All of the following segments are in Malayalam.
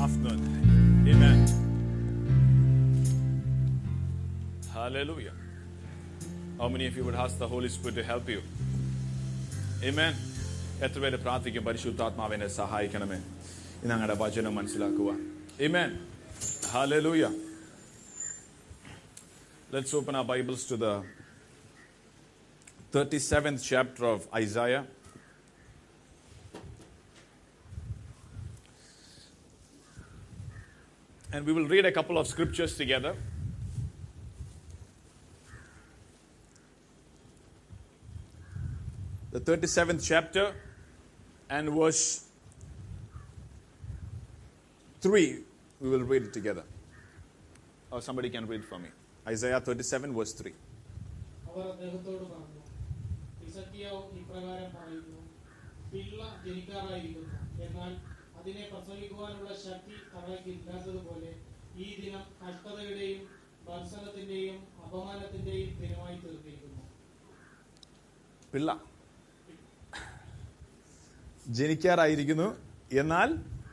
afternoon. Amen. Hallelujah. How many of you would ask the Holy Spirit to help you? Amen. എത്ര പേര് പ്രാർത്ഥിക്കും പരിശുദ്ധാത്മാവിനെ സഹായിക്കണമേ ഇന്ന് ഞങ്ങളുടെ വചനം മനസ്സിലാക്കുക Amen. Hallelujah. Let's open our Bibles to the 37th chapter of Isaiah. And we will read a couple of scriptures together. The 37th chapter and verse 3, we will read it together. Or somebody can read for me. Isaiah 37, verse 3. അവർ അദ്ദേഹത്തോട് പറഞ്ഞു ഇസക്കിയാവ് ഇപ്രകാരം പറയുന്നു പിള്ള ജനിക്കാറായിരിക്കുന്നു എന്നാൽ അതിനെ പ്രസവിക്കുവാനുള്ള ശക്തി അവയ്ക്ക് ഇല്ലാത്തതുപോലെ ഈ ദിനം കഷ്ടതയുടെയും ഭത്സനത്തിന്റെയും അപമാനത്തിന്റെയും ദിനമായി തീർന്നിരിക്കുന്നു പിള്ള ജനിക്കാറായിരിക്കുന്നു എന്നാൽ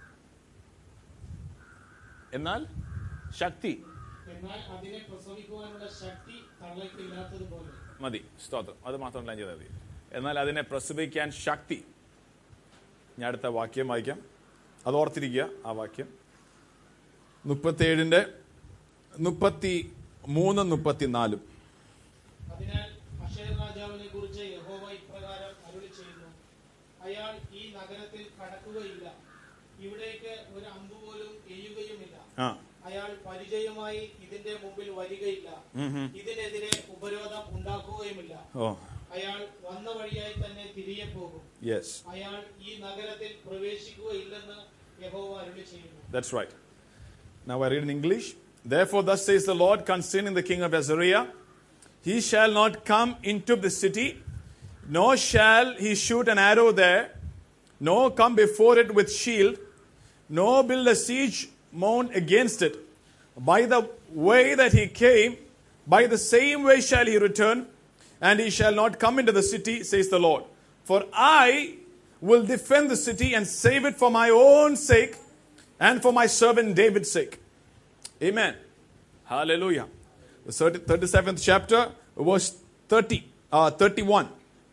എന്നാൽ ശക്തി എന്നാൽ അതിനെ പ്രസവിക്കുവാനുള്ള ശക്തി തള്ളയ്ക്ക് ഇല്ലാത്തതുപോലെ മതി സ്തോത്രം അത് മാത്രം ലൈൻ ചെയ്താൽ മതി എന്നാൽ അതിനെ പ്രസവിക്കാൻ ശക്തി ഞാൻ അടുത്ത വാക്യം വായിക്കാം അത് ഓർത്തിരിക്കുക ആ വാക്യം മുപ്പത്തേഴിന്റെ മുപ്പത്തി മൂന്നും മുപ്പത്തിനാലും അതിനാൽ അഷേർ രാജാവിനെ കുറിച്ച് യഹോവ ഇപ്രകാരം അരുളി ചെയ്യുന്നു അയാൾ ഈ നഗരത്തിൽ കടക്കുകയില്ല ഇവിടേക്ക് ഒരു അമ്പ് പോലും എയ്യുകയുമില്ല ആ അയാൾ പരിചയമായി ഇതിന്റെ മുമ്പിൽ വരികയില്ല ഇതിനെതിരെ ഉപരോധം ഉണ്ടാക്കുകയുമില്ല ഓ അയാൾ വന്ന വഴിയായി തന്നെ തിരികെ പോകും യെസ് അയാൾ ഈ നഗരത്തിൽ പ്രവേശിക്കുകയില്ലെന്ന് യഹോവ അരുളി ചെയ്യുന്നു That's right. Now I read in English. Therefore, thus says the Lord concerning the king of Assyria He shall not come into the city, nor shall he shoot an arrow there, nor come before it with shield, nor build a siege mound against it. By the way that he came, by the same way shall he return, and he shall not come into the city, says the Lord. For I will defend the city and save it for my own sake and for my servant David's sake. Amen. Hallelujah. The 30 37th chapter, verse 30, uh, 31.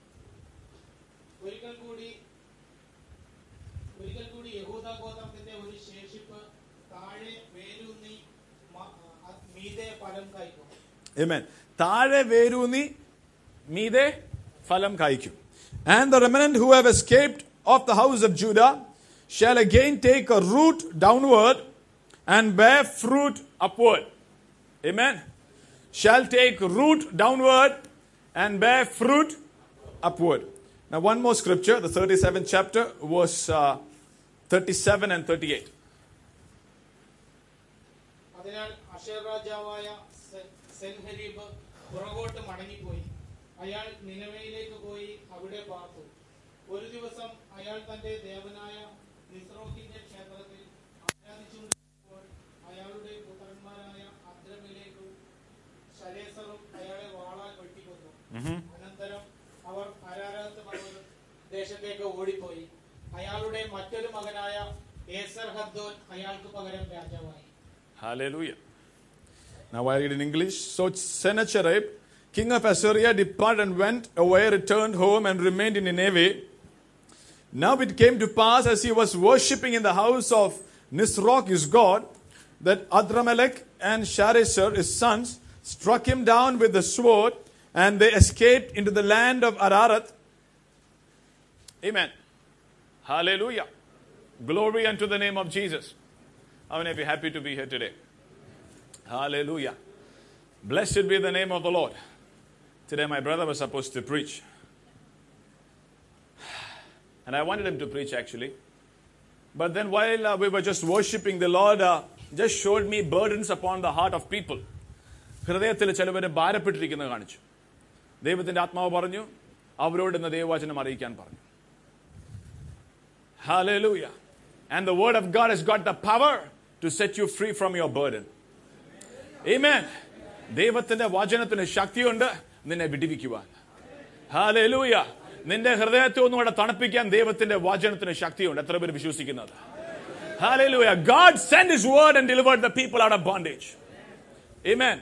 ഒരിക്കൽ കൂടി ഒരിക്കൽ കൂടി യഹൂദ ഗോത്രത്തിന്റെ ഒരു ശേഷിപ്പ് താഴെ വേരൂന്നി മ- അ- മീതെ ഫലം കായ്ക്കും Amen. താഴെ വേരൂന്നി മീതെ ഫലം കായ്ക്കും. And the remnant who have escaped of the house of Judah shall again take a root downward and bear fruit upward. Amen. Shall take root downward and bear fruit upward. Now, one more scripture, the 37th chapter, verse uh, 37 and 38. അതിനാൽ അഷേർ രാജാവായ സെ- സെൻഹരീബ് പുറകോട്ട് മടങ്ങിപ്പോയി അയാൾ നിലവയിലേക്ക് പോയി അവിടെ പാർത്തു ഒരു ദിവസം അയാൾ തന്റെ ദേവനായ നിസ്രോക്കിന്റെ ക്ഷേത്രത്തിൽ ആരാധിച്ചുകൊണ്ടിരുന്നപ്പോൾ അയാളുടെ പുത്രന്മാരായ അദ്രമിലേക്കും ശരേസറും അയാളെ വാളാൽ വെട്ടിക്കൊന്നു അനന്തരം അവർ അരാരത്ത് പർവ്വത ദേശത്തേക്ക് ഓടിപ്പോയി അയാളുടെ മറ്റൊരു മകനായ ഏസർ ഹദ്ദോൻ അയാൾക്ക് പകരം രാജാവായി Hallelujah. Now I read in English. So Sennacherib, king of Assyria, departed and went away, returned home, and remained in Nineveh. Now it came to pass as he was worshipping in the house of Nisroch, his god, that Adramelech and Sharezer, his sons, struck him down with the sword, and they escaped into the land of Ararat. Amen. Hallelujah. Glory unto the name of Jesus. How many of you happy to be here today? Hallelujah. Blessed be the name of the Lord. Today, my brother was supposed to preach. And I wanted him to preach actually. But then, while uh, we were just worshiping, the Lord uh, just showed me burdens upon the heart of people. ഹൃദയത്തിൽ ചിലവരെ ഭാരപ്പെട്ടിരിക്കുന്നത് കാണിച്ചു ദൈവത്തിന്റെ ആത്മാവ് പറഞ്ഞു അവരോട് ഇന്ന് ദൈവവചനം അറിയിക്കാൻ പറഞ്ഞു Hallelujah. And the word of God has got the power to set you free from your burden. Amen. ദൈവത്തിന്റെ വചനത്തിന് ശക്തിയുണ്ട് നിന്നെ വിടിവിക്കുവാൻ ഹാലൂയ നിന്റെ ഹൃദയത്തെ ഒന്നുകൂടെ തണുപ്പിക്കാൻ ദൈവത്തിന്റെ വചനത്തിന് ശക്തിയുണ്ട് എത്ര പേര് വിശ്വസിക്കുന്നത് Hallelujah. God sent His word and delivered the people out of bondage. Amen.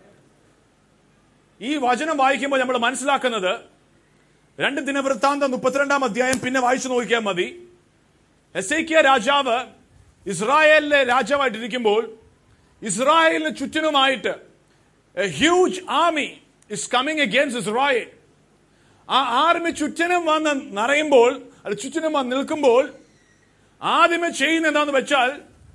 ഈ വചനം വായിക്കുമ്പോൾ നമ്മൾ മനസ്സിലാക്കുന്നത് രണ്ട് ദിനവൃത്താന്തം മുപ്പത്തിരണ്ടാം അധ്യായം പിന്നെ വായിച്ചു നോക്കിയാൽ മതി എസേക്കിയ രാജാവ് ഇസ്രായേലിലെ രാജാവായിട്ടിരിക്കുമ്പോൾ ഇസ്രായേലിന് ചുറ്റിനുമായിട്ട് huge army is coming against Israel ആ ആർമി ചുറ്റിനും വന്ന് നിറയുമ്പോൾ അത് ചുറ്റിനും വന്ന് നിൽക്കുമ്പോൾ ആദ്യമേ ചെയ്യുന്ന എന്താന്ന് വെച്ചാൽ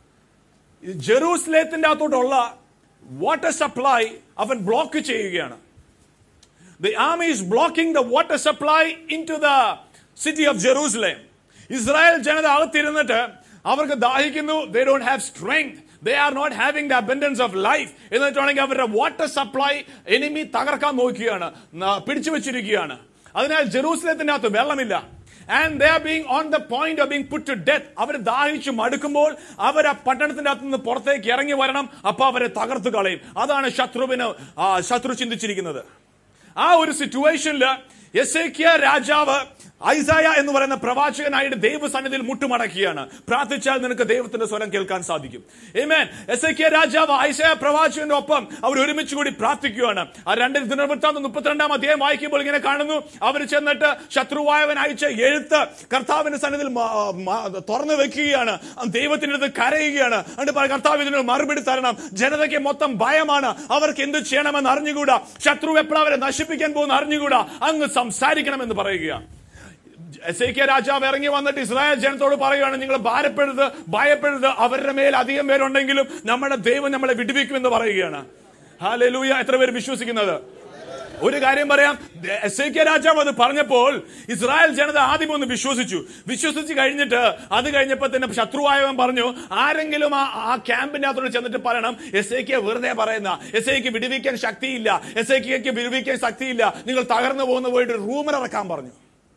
ഈ ജെറൂസലേത്തിന്റെ അകത്തോട്ടുള്ള വാട്ടർ സപ്ലൈ അവൻ ബ്ലോക്ക് ചെയ്യുകയാണ് the army is blocking the water supply into the city of Jerusalem Israel ജനത അകത്തിരുന്നിട്ട് അവർക്ക് ദാഹിക്കുന്നു they don't have strength they are not having the abundance of life എന്നിട്ടാണെങ്കിൽ അവരുടെ വാട്ടർ സപ്ലൈ എനിമി തകർക്കാൻ നോക്കുകയാണ് ന- പിടിച്ചു വെച്ചിരിക്കുകയാണ് അതിനാൽ ജെറൂസലത്തിന്റെ അകത്ത് വെള്ളമില്ല and they are being on the point of being put to death അവർ ദാഹിച്ചു മടുക്കുമ്പോൾ അവർ ആ പട്ടണത്തിന്റെ അകത്ത് നിന്ന് പുറത്തേക്ക് ഇറങ്ങി വരണം അപ്പൊ അവരെ തകർത്ത് കളയും അതാണ് ശത്രുവിന് ആ, ശത്രു ചിന്തിച്ചിരിക്കുന്നത് ആ ഒരു സിറ്റുവേഷനില് എസേക്കിയ രാജാവ് ഐസായ എന്ന് പറയുന്ന പ്രവാചകനായിട്ട് ദൈവസന്നിധിയിൽ മുട്ടുമടക്കിയാണ് പ്രാർത്ഥിച്ചാൽ നിനക്ക് ദൈവത്തിന്റെ സ്വരം കേൾക്കാൻ സാധിക്കും ഏമേൻ എസേക്കിയ രാജാവ് ഐസായ പ്രവാചകന്റെ ഒപ്പം അവർ ഒരുമിച്ച് കൂടി പ്രാർത്ഥിക്കുകയാണ് ആ രണ്ട് ദിനവൃത്താന്തം മുപ്പത്തിരണ്ടാം അധ്യായം വായിക്കുമ്പോൾ ഇങ്ങനെ കാണുന്നു അവർ ചെന്നിട്ട് ശത്രുവായവൻ അയച്ച എഴുത്ത് കർത്താവിന്റെ സന്നിധിയിൽ മ- മ- തുറന്നു വെക്കുകയാണ് ദൈവത്തിന്റെ അടുത്ത് കരയുകയാണ് എന്നിട്ട് പറയും കർത്താവ് ഇതിന് മറുപടി തരണം ജനതയ്ക്ക് മൊത്തം ഭയമാണ് അവർക്ക് എന്ത് ചെയ്യണമെന്ന് അറിഞ്ഞുകൂടാ ശത്രു എപ്പോഴും അവരെ നശിപ്പിക്കാൻ പോകുന്ന അറിഞ്ഞുകൂടാ അങ്ങ് സംസാരിക്കണമെന്ന് പറയുക എസേക്കിയ രാജാവ് ഇറങ്ങി വന്നിട്ട് ഇസ്രായേൽ ജനത്തോട് പറയുകയാണ് നിങ്ങൾ ഭാരപ്പെടരുത് ഭയപ്പെടരുത് അവരുടെ മേൽ അധികം പേരുണ്ടെങ്കിലും നമ്മുടെ ദൈവം നമ്മളെ വിടുവിക്കുമെന്ന് പറയുകയാണ് ഹാലലൂയ എത്ര പേര് വിശ്വസിക്കുന്നത് ഒരു കാര്യം പറയാം എസേക്കിയ രാജാവ് അത് പറഞ്ഞപ്പോൾ ഇസ്രായേൽ ജനത ആദ്യം ഒന്ന് വിശ്വസിച്ചു വിശ്വസിച്ച് കഴിഞ്ഞിട്ട് അത് കഴിഞ്ഞപ്പോൾ തന്നെ ശത്രുവായവൻ പറഞ്ഞു ആരെങ്കിലും ആ ആ ക്യാമ്പിന്റെ അകത്തോട് ചെന്നിട്ട് പറയണം എസ് വെറുതെ പറയുന്ന എസ് ഐക്ക് വിടുവിക്കാൻ ശക്തിയില്ല എസ് ഐക്ക് വിടുവിക്കാൻ ശക്തിയില്ല നിങ്ങൾ തകർന്നു പോകുന്ന പോയിട്ട് റൂമർ ഇറക്കാൻ പറഞ്ഞു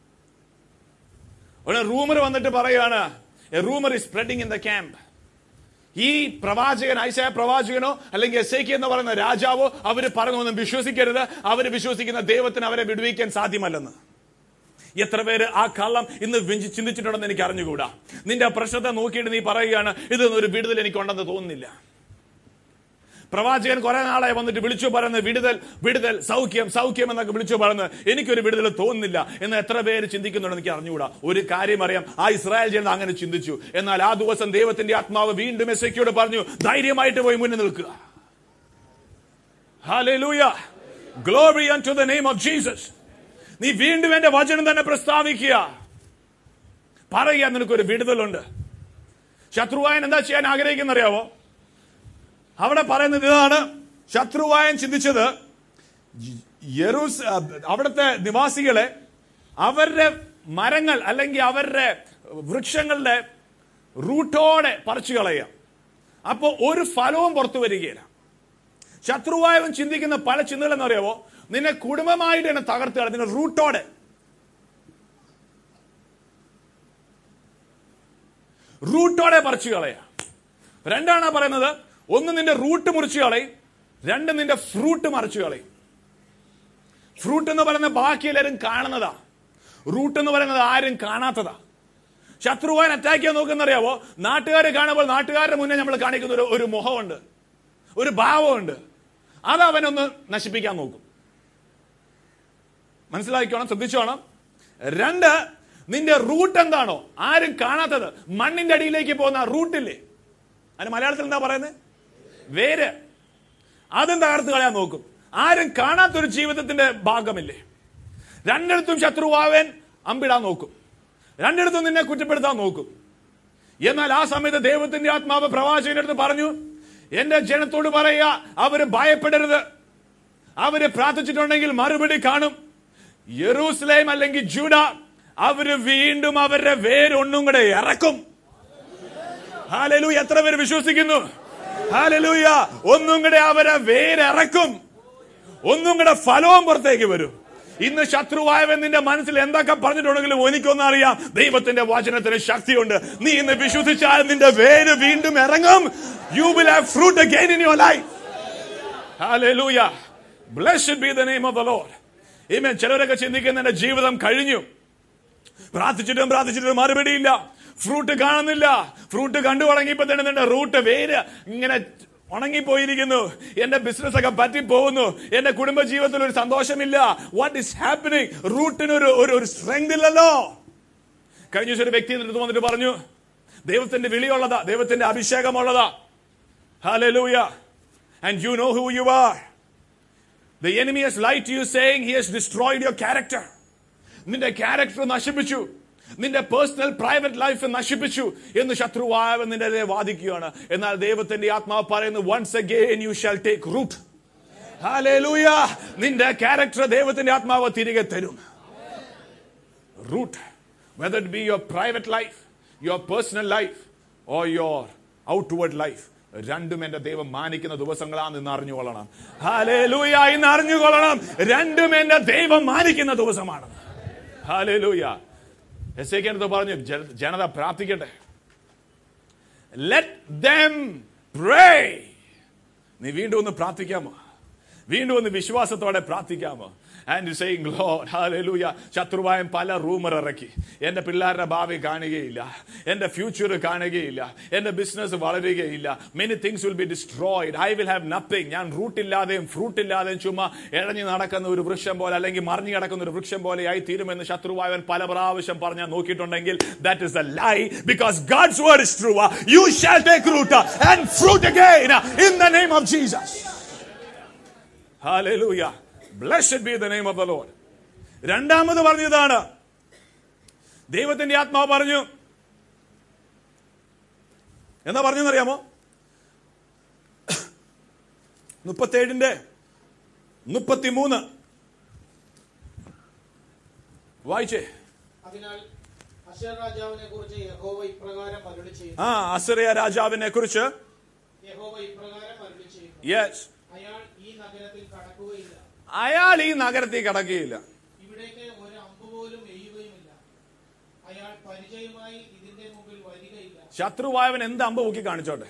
ഒരു റൂമർ വന്നിട്ട് പറയാണ് rumour is spreading in the camp ഈ പ്രവാചകൻ ഐശായ പ്രവാചകനോ അല്ലെങ്കിൽ എസ് എന്ന് പറയുന്ന രാജാവോ അവര് പറഞ്ഞൊന്നും വിശ്വസിക്കരുത് അവര് വിശ്വസിക്കുന്ന ദൈവത്തിന് അവരെ വിടുവിക്കാൻ സാധ്യമല്ലെന്ന് എത്ര പേര് ആ കള്ളം ഇന്ന് വിഞ്ചി ചിന്തിച്ചിട്ടുണ്ടെന്ന് എനിക്ക് അറിഞ്ഞുകൂടാ നിന്റെ പ്രശ്നത്തെ നോക്കിയിട്ട് നീ പറയുകയാണ് ഇതൊന്നും ഒരു വിടുതൽ എനിക്കുണ്ടെന്ന് തോന്നുന്നില്ല പ്രവാചകൻ കുറെ നാളായി വന്നിട്ട് വിളിച്ചു പറയുന്നത് വിടുതൽ വിടുതൽ സൗഖ്യം സൗഖ്യം എന്നൊക്കെ വിളിച്ചു പറയുന്നത് എനിക്കൊരു വിടുതൽ തോന്നുന്നില്ല എന്ന് എത്ര പേര് ചിന്തിക്കുന്നുണ്ടെന്ന് എനിക്ക് അറിഞ്ഞുകൂടാ ഒരു കാര്യം അറിയാം ആ ഇസ്രായേൽ ജനത അങ്ങനെ ചിന്തിച്ചു എന്നാൽ ആ ദിവസം ദൈവത്തിന്റെ ആത്മാവ് വീണ്ടും എസയ്ക്കോട് പറഞ്ഞു ധൈര്യമായിട്ട് പോയി മുന്നിൽ നിൽക്കുക Hallelujah. Glory unto the name of Jesus. നീ വീണ്ടും എന്റെ വചനം തന്നെ പ്രസ്താവിക്കുക പറയുക നിനക്കൊരു വിടുതലുണ്ട് ശത്രുവായൻ എന്താ ചെയ്യാൻ ആഗ്രഹിക്കുന്ന അറിയാവോ അവിടെ പറയുന്നത് ഇതാണ് ശത്രുവായൻ ചിന്തിച്ചത് യെറൂസ് അവിടുത്തെ നിവാസികളെ അവരുടെ മരങ്ങൾ അല്ലെങ്കിൽ അവരുടെ വൃക്ഷങ്ങളുടെ റൂട്ടോടെ പറിച്ചു കളയുക അപ്പോൾ ഒരു ഫലവും പുറത്തു വരികയില്ല ശത്രുവായവൻ ചിന്തിക്കുന്ന പല ചിന്തകൾ എന്ന് അറിയാവോ നിന്നെ കുടുംബമായിട്ട് തന്നെ തകർത്ത് കളയും നിന്നെ റൂട്ടോടെ റൂട്ടോടെ പറിച്ചു കളയുക രണ്ടാണ് പറയുന്നത് ഒന്ന് നിന്റെ റൂട്ട് മുറിച്ചു കളയും രണ്ട് നിന്റെ ഫ്രൂട്ട് മറിച്ചു കളയും ഫ്രൂട്ട് എന്ന് പറയുന്നത് ബാക്കി എല്ലാവരും കാണുന്നതാ റൂട്ട് എന്ന് പറയുന്നത് ആരും കാണാത്തതാ ശത്രുവാൻ അറ്റാക്ക് ചെയ്യാൻ നോക്കുന്നറിയാവോ നാട്ടുകാരെ കാണുമ്പോൾ നാട്ടുകാരുടെ മുന്നേ നമ്മൾ കാണിക്കുന്ന ഒരു ഒരു മുഖമുണ്ട് ഒരു ഭാവമുണ്ട് അത് അവനൊന്ന് നശിപ്പിക്കാൻ നോക്കും മനസ്സിലാക്കിക്കോണം ശ്രദ്ധിച്ചോണം രണ്ട് നിന്റെ റൂട്ട് എന്താണോ ആരും കാണാത്തത് മണ്ണിന്റെ അടിയിലേക്ക് പോകുന്ന റൂട്ടില്ലേ അതിന് മലയാളത്തിൽ എന്താ പറയുന്നത് വേര് അതും തകർത്ത് കളയാൻ നോക്കും ആരും കാണാത്തൊരു ജീവിതത്തിന്റെ ഭാഗമില്ലേ രണ്ടിടത്തും ശത്രുവാവൻ അമ്പിടാൻ നോക്കും രണ്ടിടത്തും നിന്നെ കുറ്റപ്പെടുത്താൻ നോക്കും എന്നാൽ ആ സമയത്ത് ദൈവത്തിന്റെ ആത്മാവ് പ്രവാചകന്റെ അടുത്ത് പറഞ്ഞു എന്റെ ജനത്തോട് പറയുക അവര് ഭയപ്പെടരുത് അവര് പ്രാർത്ഥിച്ചിട്ടുണ്ടെങ്കിൽ മറുപടി കാണും യെറൂസലേം അല്ലെങ്കിൽ ജൂഡ അവര് വീണ്ടും അവരുടെ വേരൊന്നും കൂടെ ഇറക്കും ഹാലലൂയ എത്ര പേര് വിശ്വസിക്കുന്നു ഹാലലൂയ ഒന്നും കൂടെ അവരെ വേരിറക്കും ഒന്നും കൂടെ ഫലവും പുറത്തേക്ക് വരും ഇന്ന് ശത്രുവായവൻ നിന്റെ മനസ്സിൽ എന്തൊക്കെ പറഞ്ഞിട്ടുണ്ടെങ്കിലും എനിക്കൊന്നും അറിയാം ദൈവത്തിന്റെ വചനത്തിന് ശക്തിയുണ്ട് നീ ഇന്ന് വിശ്വസിച്ചാൽ നിന്റെ വേര് വീണ്ടും ഇറങ്ങും you will have fruit again in your life hallelujah blessed be the name of the lord amen ചിലരൊക്കെ ചിന്തിക്കുന്ന എന്റെ ജീവിതം കഴിഞ്ഞു പ്രാർത്ഥിച്ചിട്ടും പ്രാർത്ഥിച്ചിട്ടും മറുപടിയില്ല ഫ്രൂട്ട് കാണുന്നില്ല ഫ്രൂട്ട് കണ്ടു തുടങ്ങിയപ്പോ തന്നെ നിന്റെ റൂട്ട് വേര് ഇങ്ങനെ ഉണങ്ങിപ്പോയിരിക്കുന്നു എന്റെ ബിസിനസ് ഒക്കെ പറ്റിപ്പോകുന്നു എന്റെ കുടുംബ ജീവിതത്തിൽ ഒരു സന്തോഷമില്ല വാട്ട് ഈസ് ഹാപ്പനിങ് റൂട്ടിന് ഒരു ഒരു- ഒരു സ്ട്രെങ്ത് ഇല്ലല്ലോ കഴിഞ്ഞ ദിവസം ഒരു വ്യക്തി എടുത്ത് വന്നിട്ട് പറഞ്ഞു ദൈവത്തിന്റെ വിളിയുള്ളതാ ദൈവത്തിന്റെ അഭിഷേകമുള്ളതാ hallelujah and you know who you are The enemy has lied to you saying he has destroyed your character. നിന്റെ ക്യാരക്ടർ നശിപ്പിച്ചു നിന്റെ പേഴ്സണൽ പ്രൈവറ്റ് ലൈഫ് നശിപ്പിച്ചു എന്ന് ശത്രുവായവൻ നിന്റെ എതിരെ വാദിക്കുകയാണ് എന്നാൽ ദൈവത്തിന്റെ ആത്മാവ് പറയുന്നു once again you shall take root hallelujah നിന്റെ ക്യാരക്ടർ ദൈവത്തിന്റെ ആത്മാവ് തിരികെ തരും root whether it be your private life your personal life or your outward life രണ്ടും എന്റെ ദൈവം മാനിക്കുന്ന ദിവസങ്ങളാണ് ഇന്ന് അറിഞ്ഞുകൊള്ളണം ഹാലേലൂയ ഇന്ന് അറിഞ്ഞുകൊള്ളണം രണ്ടും എന്റെ ദൈവം മാനിക്കുന്ന ദിവസമാണ് ഹാലേലൂയ എസ് എ പറഞ്ഞു ജന- ജനത പ്രാർത്ഥിക്കട്ടെ ലെറ്റ് ദം പ്രേ നീ വീണ്ടും ഒന്ന് പ്രാർത്ഥിക്കാമോ വീണ്ടും ഒന്ന് വിശ്വാസത്തോടെ പ്രാർത്ഥിക്കാമോ ആൻഡ് സെയിങ് ലോഡ് ഹാലൂയ ശത്രുവായം പല റൂമർ ഇറക്കി എന്റെ പിള്ളേരുടെ ഭാവി കാണുകയില്ല എന്റെ ഫ്യൂച്ചർ കാണുകയില്ല എന്റെ ബിസിനസ് വളരുകയില്ല many things will be destroyed I will have nothing ഞാൻ റൂട്ട് ഇല്ലാതെയും ഫ്രൂട്ട് ഇല്ലാതെയും ചുമ്മാ ഇഴഞ്ഞു നടക്കുന്ന ഒരു വൃക്ഷം പോലെ അല്ലെങ്കിൽ മറിഞ്ഞു കിടക്കുന്ന ഒരു വൃക്ഷം പോലെ ആയി തീരുമെന്ന് ശത്രുവായവൻ പല പ്രാവശ്യം പറഞ്ഞാൽ നോക്കിയിട്ടുണ്ടെങ്കിൽ that is a lie because God's word is true you shall take root and fruit again in the name of Jesus Hallelujah. Blessed be the name of the Lord. രണ്ടാമത് പറഞ്ഞതാണ് ദൈവത്തിന്റെ ആത്മാവ് പറഞ്ഞു എന്താ പറഞ്ഞെന്നറിയാമോ മുപ്പത്തേഴിന്റെ മുപ്പത്തിമൂന്ന് വായിച്ചേ അതിനാൽ അശേർ രാജാവിനെ കുറിച്ച് യഹോവ ഇപ്രകാരം അരുളി ചെയ്യുന്നു ആ അസറിയ രാജാവിനെ കുറിച്ച് യഹോവ ഇപ്രകാരം അരുളി ചെയ്യുന്നു യെസ് അയാൾ ഈ നഗരത്തിൽ കടക്കുകയില്ല അയാൾ ഈ നഗരത്തിൽ കടക്കുകയില്ല ഇവിടേക്ക് ഒരു അമ്പ് പോലും എയ്യുകയുമില്ല അയാൾ പരിചയമായി ഇതിന്റെ മുമ്പിൽ വരികയില്ല ശത്രുവായവൻ എന്ത് അമ്പ് പൊക്കി കാണിച്ചോട്ടെ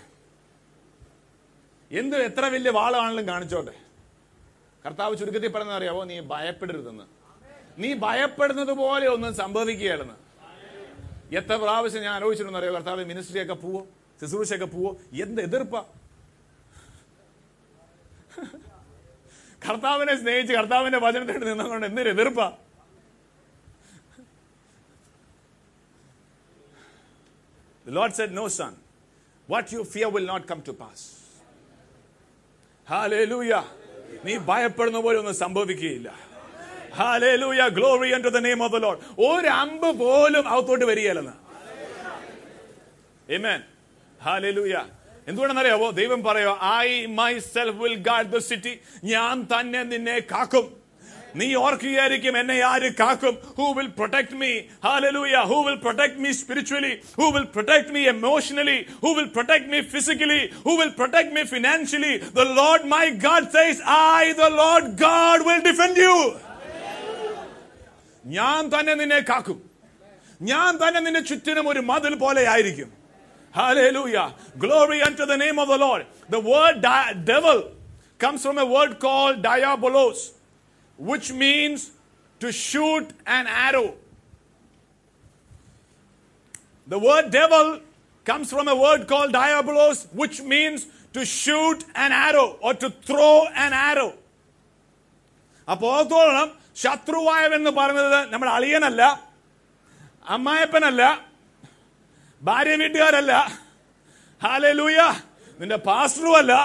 എന്ത് എത്ര വലിയ വാളാണെങ്കിലും കാണിച്ചോട്ടെ കർത്താവ് ചുരുക്കത്തിൽ പറയുന്നത് അറിയാവോ നീ ഭയപ്പെടരുതെന്ന് നീ ഭയപ്പെടുന്നത് പോലെ ഒന്നും സംഭവിക്കുകയല്ലെന്ന് എത്ര പ്രാവശ്യം ഞാൻ ആലോചിച്ചിട്ടുണ്ടെന്ന് അറിയോ കർത്താവ് മിനിസ്ട്രിയൊക്കെ പോവോ ശുശ്രൂഷയൊക്കെ പോവോ എന്ത് എതിർപ്പ കർത്താവിനെ സ്നേഹിച്ച് കർത്താവിന്റെ വചനത്തിൽ നിന്നുകൊണ്ട് എന്തൊരു എതിർപ്പാ The Lord said, No, son. What you fear will not come to pass. Hallelujah. നീ ഭയപ്പെടുന്ന പോലെ ഒന്നും സംഭവിക്കുകയില്ല hallelujah glory to the name of the lord ഒരു അമ്പ് പോലും അകത്തോട്ട് വരികയല്ലെന്ന് Amen. ഹാലേലൂയ എന്തുകൊണ്ടെന്നറിയാവോ ദൈവം പറയോ I myself will guard the city ഞാൻ തന്നെ നിന്നെ കാക്കും നീ ഓർക്കുകയായിരിക്കും എന്നെ ആര് കാക്കും who will protect me hallelujah who will protect me spiritually who will protect me emotionally who will protect me physically who will protect me financially the lord my God says I the lord God will defend you ഞാൻ തന്നെ നിന്നെ കാക്കും ഞാൻ തന്നെ നിന്റെ ചുറ്റിനും ഒരു മതിൽ പോലെ ആയിരിക്കും Hallelujah. Glory unto the name of the Lord. The word di- devil comes from a word called diabolos, which means to shoot an arrow. The word devil comes from a word called diabolos, which means to shoot an arrow or to throw an arrow. അപ്പോഴത്തോളം ശത്രുവായവെന്ന് പറയുന്നത് നമ്മുടെ അളിയനല്ല അമ്മായപ്പനല്ല ഭാര്യ വീട്ടുകാരല്ല ഹാലൂയ നിന്റെ പാസ്റ്ററും അല്ല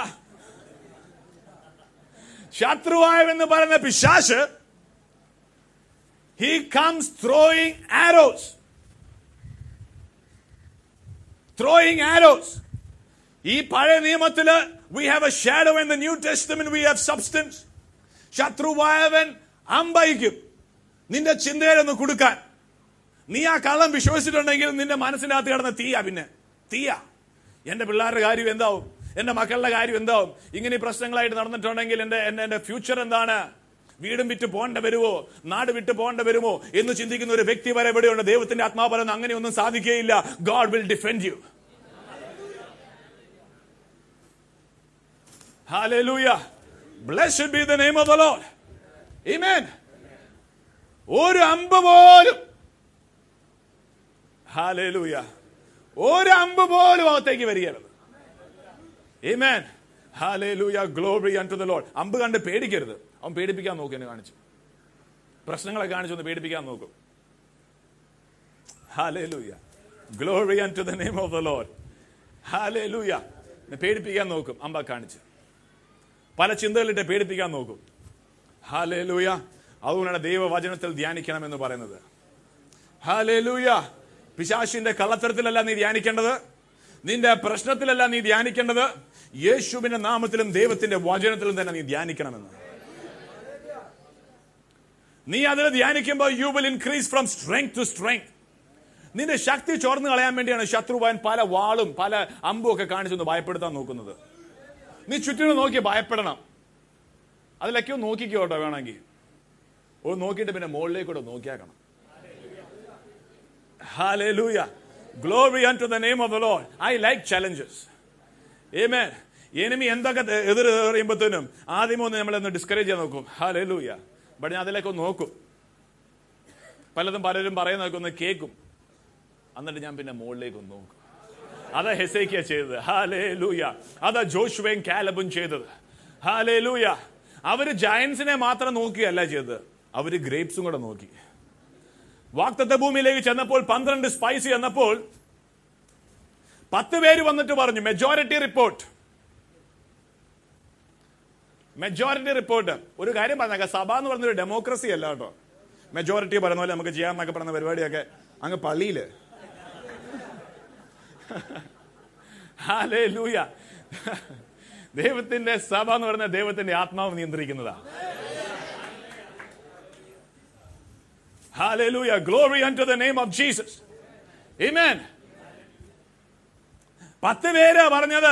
ശത്രുവായവെന്ന് പറയുന്ന പിശാശ് he comes throwing arrows throwing arrows ഈ പഴയ നിയമത്തില് we have a shadow in the new testament we have substance ശത്രുവായവൻ അമ്പയിക്കും നിന്റെ ചിന്തയിലൊന്ന് കൊടുക്കാൻ നീ ആ കള്ളം വിശ്വസിച്ചിട്ടുണ്ടെങ്കിൽ നിന്റെ മനസ്സിനകത്ത് കിടന്ന തീയാ പിന്നെ തീയാ എന്റെ പിള്ളേരുടെ കാര്യം എന്താവും എന്റെ മക്കളുടെ കാര്യം എന്താവും ഇങ്ങനെ ഈ പ്രശ്നങ്ങളായിട്ട് നടന്നിട്ടുണ്ടെങ്കിൽ എന്റെ എന്റെ എന്റെ ഫ്യൂച്ചർ എന്താണ് വീടും വിറ്റ് പോകേണ്ട വരുമോ നാട് വിട്ട് പോകേണ്ട വരുമോ എന്ന് ചിന്തിക്കുന്ന ഒരു വ്യക്തി വരെ എവിടെയുണ്ട് ദൈവത്തിന്റെ ആത്മാവ് പറയുന്നത് അങ്ങനെയൊന്നും സാധിക്കുകയില്ല God will defend you Hallelujah. Blessed be the name of the Lord. Amen. ഒരു അമ്പ് പോലും ഹാലേലൂയ ഒരു അമ്പ് പോലും അകത്തേക്ക് വരികയരുത് Amen. Hallelujah. Glory unto the Lord. അമ്പ് കണ്ട് പേടിക്കരുത് അവൻ പേടിപ്പിക്കാൻ നോക്കും എന്നെ കാണിച്ചു പ്രശ്നങ്ങളെ കാണിച്ചൊന്ന് പേടിപ്പിക്കാൻ നോക്കും Hallelujah. Glory unto the name of the Lord. Hallelujah. എന്നെ പേടിപ്പിക്കാൻ നോക്കും അമ്പ കാണിച്ച് പല ചിന്തകളിട്ട് പേടിപ്പിക്കാൻ നോക്കും ഹാലേലൂയ അതുകൊണ്ടാണ് ദൈവവചനത്തിൽ ധ്യാനിക്കണം എന്ന് പറയുന്നത് ഹാലേലൂയ പിശാശിന്റെ കള്ളത്തരത്തിലല്ല നീ ധ്യാനിക്കേണ്ടത് നിന്റെ പ്രശ്നത്തിലല്ല നീ ധ്യാനിക്കേണ്ടത് യേശുവിന്റെ നാമത്തിലും ദൈവത്തിന്റെ വചനത്തിലും തന്നെ നീ ധ്യാനിക്കണമെന്ന് നീ അതിൽ ധ്യാനിക്കുമ്പോൾ you will increase from strength to strength നിന്റെ ശക്തി ചോർന്നു കളയാൻ വേണ്ടിയാണ് ശത്രുവാൻ പല വാളും പല അമ്പും ഒക്കെ കാണിച്ചൊന്ന് ഭയപ്പെടുത്താൻ നോക്കുന്നത് നീ ചുറ്റിനും നോക്കി ഭയപ്പെടണം അതിലൊക്കെ ഒന്ന് നോക്കിക്കോ കേട്ടോ വേണമെങ്കിൽ ഒന്ന് നോക്കിയിട്ട് പിന്നെ മുകളിലേക്കൂടെ നോക്കിയാക്കണം Hallelujah. Glory unto the name of the Lord. I like challenges. Amen. Enemy എന്തൊക്കെ എതിർ എറിയുമ്പോഴത്തേനും ആദ്യമേ ഒന്ന് നമ്മളൊന്ന് ഡിസ്കറേജ് ചെയ്യാൻ നോക്കും ഹാലൂയ ബട്ട് ഞാൻ അതിലേക്ക് ഒന്ന് നോക്കും പലതും പലരും പറയുന്നതൊക്കെ ഒന്ന് കേൾക്കും എന്നിട്ട് ഞാൻ പിന്നെ മുകളിലേക്ക് ഒന്ന് നോക്കും അതാ ഹെസേക്കിയ ചെയ്തത് ഹാലേ ലൂയ അതാ ജോഷുവയും കാലബും ചെയ്തത് ഹാലേ ലൂയ അവര് ജയൻസിനെ മാത്രം നോക്കിയല്ല ചെയ്തത് അവര് ഗ്രേപ്സും കൂടെ നോക്കി വാക്തത്വ ഭൂമിയിലേക്ക് ചെന്നപ്പോൾ പന്ത്രണ്ട് സ്പൈസി എന്നപ്പോൾ പത്ത് പേര് വന്നിട്ട് പറഞ്ഞു മെജോറിറ്റി റിപ്പോർട്ട് മെജോറിറ്റി റിപ്പോർട്ട് ഒരു കാര്യം പറഞ്ഞേക്കാം സഭ എന്ന് പറഞ്ഞൊരു ഡെമോക്രസി അല്ല കേട്ടോ മെജോറിറ്റി പറയുന്ന പോലെ നമുക്ക് ചെയ്യാമെന്നൊക്കെ പറയുന്ന പരിപാടിയൊക്കെ അങ്ങ് പള്ളിയില് ഹാലേ ലൂയ ദൈവത്തിന്റെ സഭ എന്ന് പറയുന്ന ദൈവത്തിന്റെ ആത്മാവ് നിയന്ത്രിക്കുന്നതാ Hallelujah. Glory unto the name of Jesus. Amen. പത്ത് പേര് പറഞ്ഞത്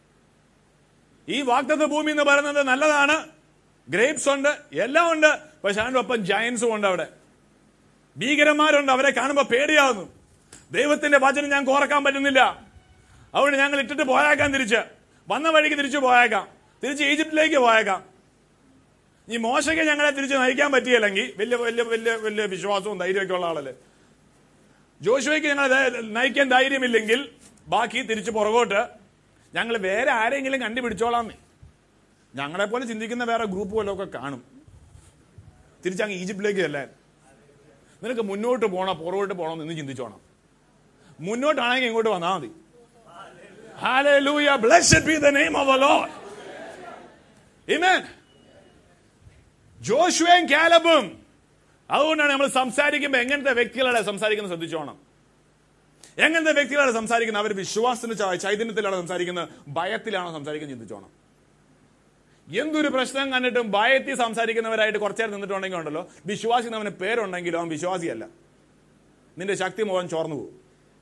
ഈ വാക്തത്വ ഭൂമി എന്ന് പറയുന്നത് നല്ലതാണ് ഗ്രേപ്സ് ഉണ്ട് എല്ലാം ഉണ്ട് പക്ഷെ അതിന്റെ ഒപ്പം ജയൻസും ഉണ്ട് അവിടെ ഭീകരന്മാരുണ്ട് അവരെ കാണുമ്പോൾ പേടിയാവുന്നു ദൈവത്തിന്റെ വചനം ഞങ്ങൾക്ക് ഓർക്കാൻ പറ്റുന്നില്ല അതുകൊണ്ട് ഞങ്ങൾ ഇട്ടിട്ട് പോയേക്കാം തിരിച്ച് വന്ന വഴിക്ക് തിരിച്ചു പോയേക്കാം തിരിച്ച് ഈജിപ്തിലേക്ക് പോയേക്കാം ഈ മോശയ്ക്ക് ഞങ്ങളെ തിരിച്ച് നയിക്കാൻ പറ്റിയില്ലെങ്കിൽ വലിയ വലിയ വലിയ വലിയ വിശ്വാസവും ധൈര്യമൊക്കെ ഉള്ള ആളല്ലേ ജോഷുവയ്ക്ക് ഞങ്ങളെ നയിക്കാൻ ധൈര്യമില്ലെങ്കിൽ ബാക്കി തിരിച്ച് പുറകോട്ട് ഞങ്ങൾ വേറെ ആരെങ്കിലും കണ്ടുപിടിച്ചോളാമേ ഞങ്ങളെ പോലെ ചിന്തിക്കുന്ന വേറെ ഗ്രൂപ്പ് വല്ലതൊക്കെ കാണും തിരിച്ചങ്ങ് ഈജിപ്തിലേക്ക് ചെല്ലാൻ നിനക്ക് മുന്നോട്ട് പോണോ പുറകോട്ട് പോണോ എന്ന് ചിന്തിച്ചോണം മുന്നോട്ടാണെങ്കിൽ ഇങ്ങോട്ട് വന്നാൽ മതി Hallelujah. Blessed be the name of the Lord. Amen. ജോഷുവയും കാലബും അതുകൊണ്ടാണ് നമ്മൾ സംസാരിക്കുമ്പോൾ എങ്ങനത്തെ വ്യക്തികളാണ് സംസാരിക്കുന്നത് ശ്രദ്ധിച്ചോണം എങ്ങനത്തെ വ്യക്തികളാണ് സംസാരിക്കുന്നത് അവർ വിശ്വാസത്തിന്റെ ചൈ- ചൈതന്യത്തിലാണ് സംസാരിക്കുന്നത് ഭയത്തിലാണോ സംസാരിക്കുന്നത് ചിന്തിച്ചോണം എന്തൊരു പ്രശ്നം കണ്ടിട്ടും ഭയത്തിൽ സംസാരിക്കുന്നവരായിട്ട് കുറച്ചേരം നിന്നിട്ടുണ്ടെങ്കിൽ ഉണ്ടല്ലോ വിശ്വാസി എന്ന് അവന് പേരുണ്ടെങ്കിലും അവൻ വിശ്വാസിയല്ല നിന്റെ ശക്തി മുഴുവൻ ചോർന്നു പോകും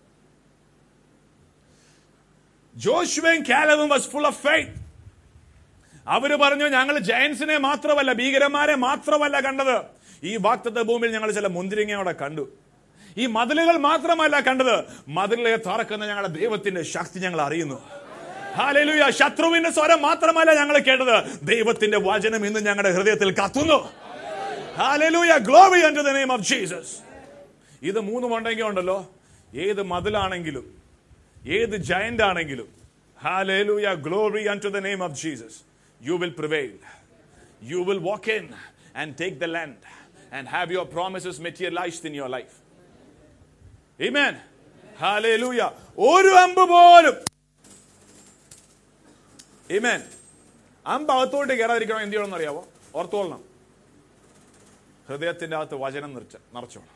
ജോഷുവയും കാലവും വാസ് ഫുൾ ഓഫ് ഫെയ്ത്ത് അവര് പറഞ്ഞു ഞങ്ങൾ ജയൻസിനെ മാത്രമല്ല ഭീകരന്മാരെ മാത്രമല്ല കണ്ടത് ഈ വാക്തത്വ ഭൂമിയിൽ ഞങ്ങൾ ചില മുന്തിരിങ്ങയോടെ കണ്ടു ഈ മതിലുകൾ മാത്രമല്ല കണ്ടത് മതിലെ തറക്കുന്ന ഞങ്ങളുടെ ദൈവത്തിന്റെ ശക്തി ഞങ്ങൾ അറിയുന്നു ഹാലലുയ ശത്രുവിന്റെ സ്വരം മാത്രമല്ല ഞങ്ങൾ കേട്ടത് ദൈവത്തിന്റെ വചനം ഇന്ന് ഞങ്ങളുടെ ഹൃദയത്തിൽ കത്തുന്നു hallelujah glory and the name of Jesus ഇത് മൂന്നും ഉണ്ടെങ്കിൽ ഉണ്ടല്ലോ ഏത് മതിലാണെങ്കിലും ഏത് ജയന്റ് ആണെങ്കിലും hallelujah glory and the name of Jesus you will prevail. You will walk in and take the land and have your promises materialized in your life. Amen. Hallelujah. ഒരു അമ്പ് പോലും Amen. അമ്പ് അകത്തോട്ട് കയറാതിരിക്കണം എന്ത് ചെയ്യണമെന്ന് അറിയാവോ ഓർത്തോളണം ഹൃദയത്തിന്റെ അകത്ത് വചനം നിറച്ച നിറച്ചോണം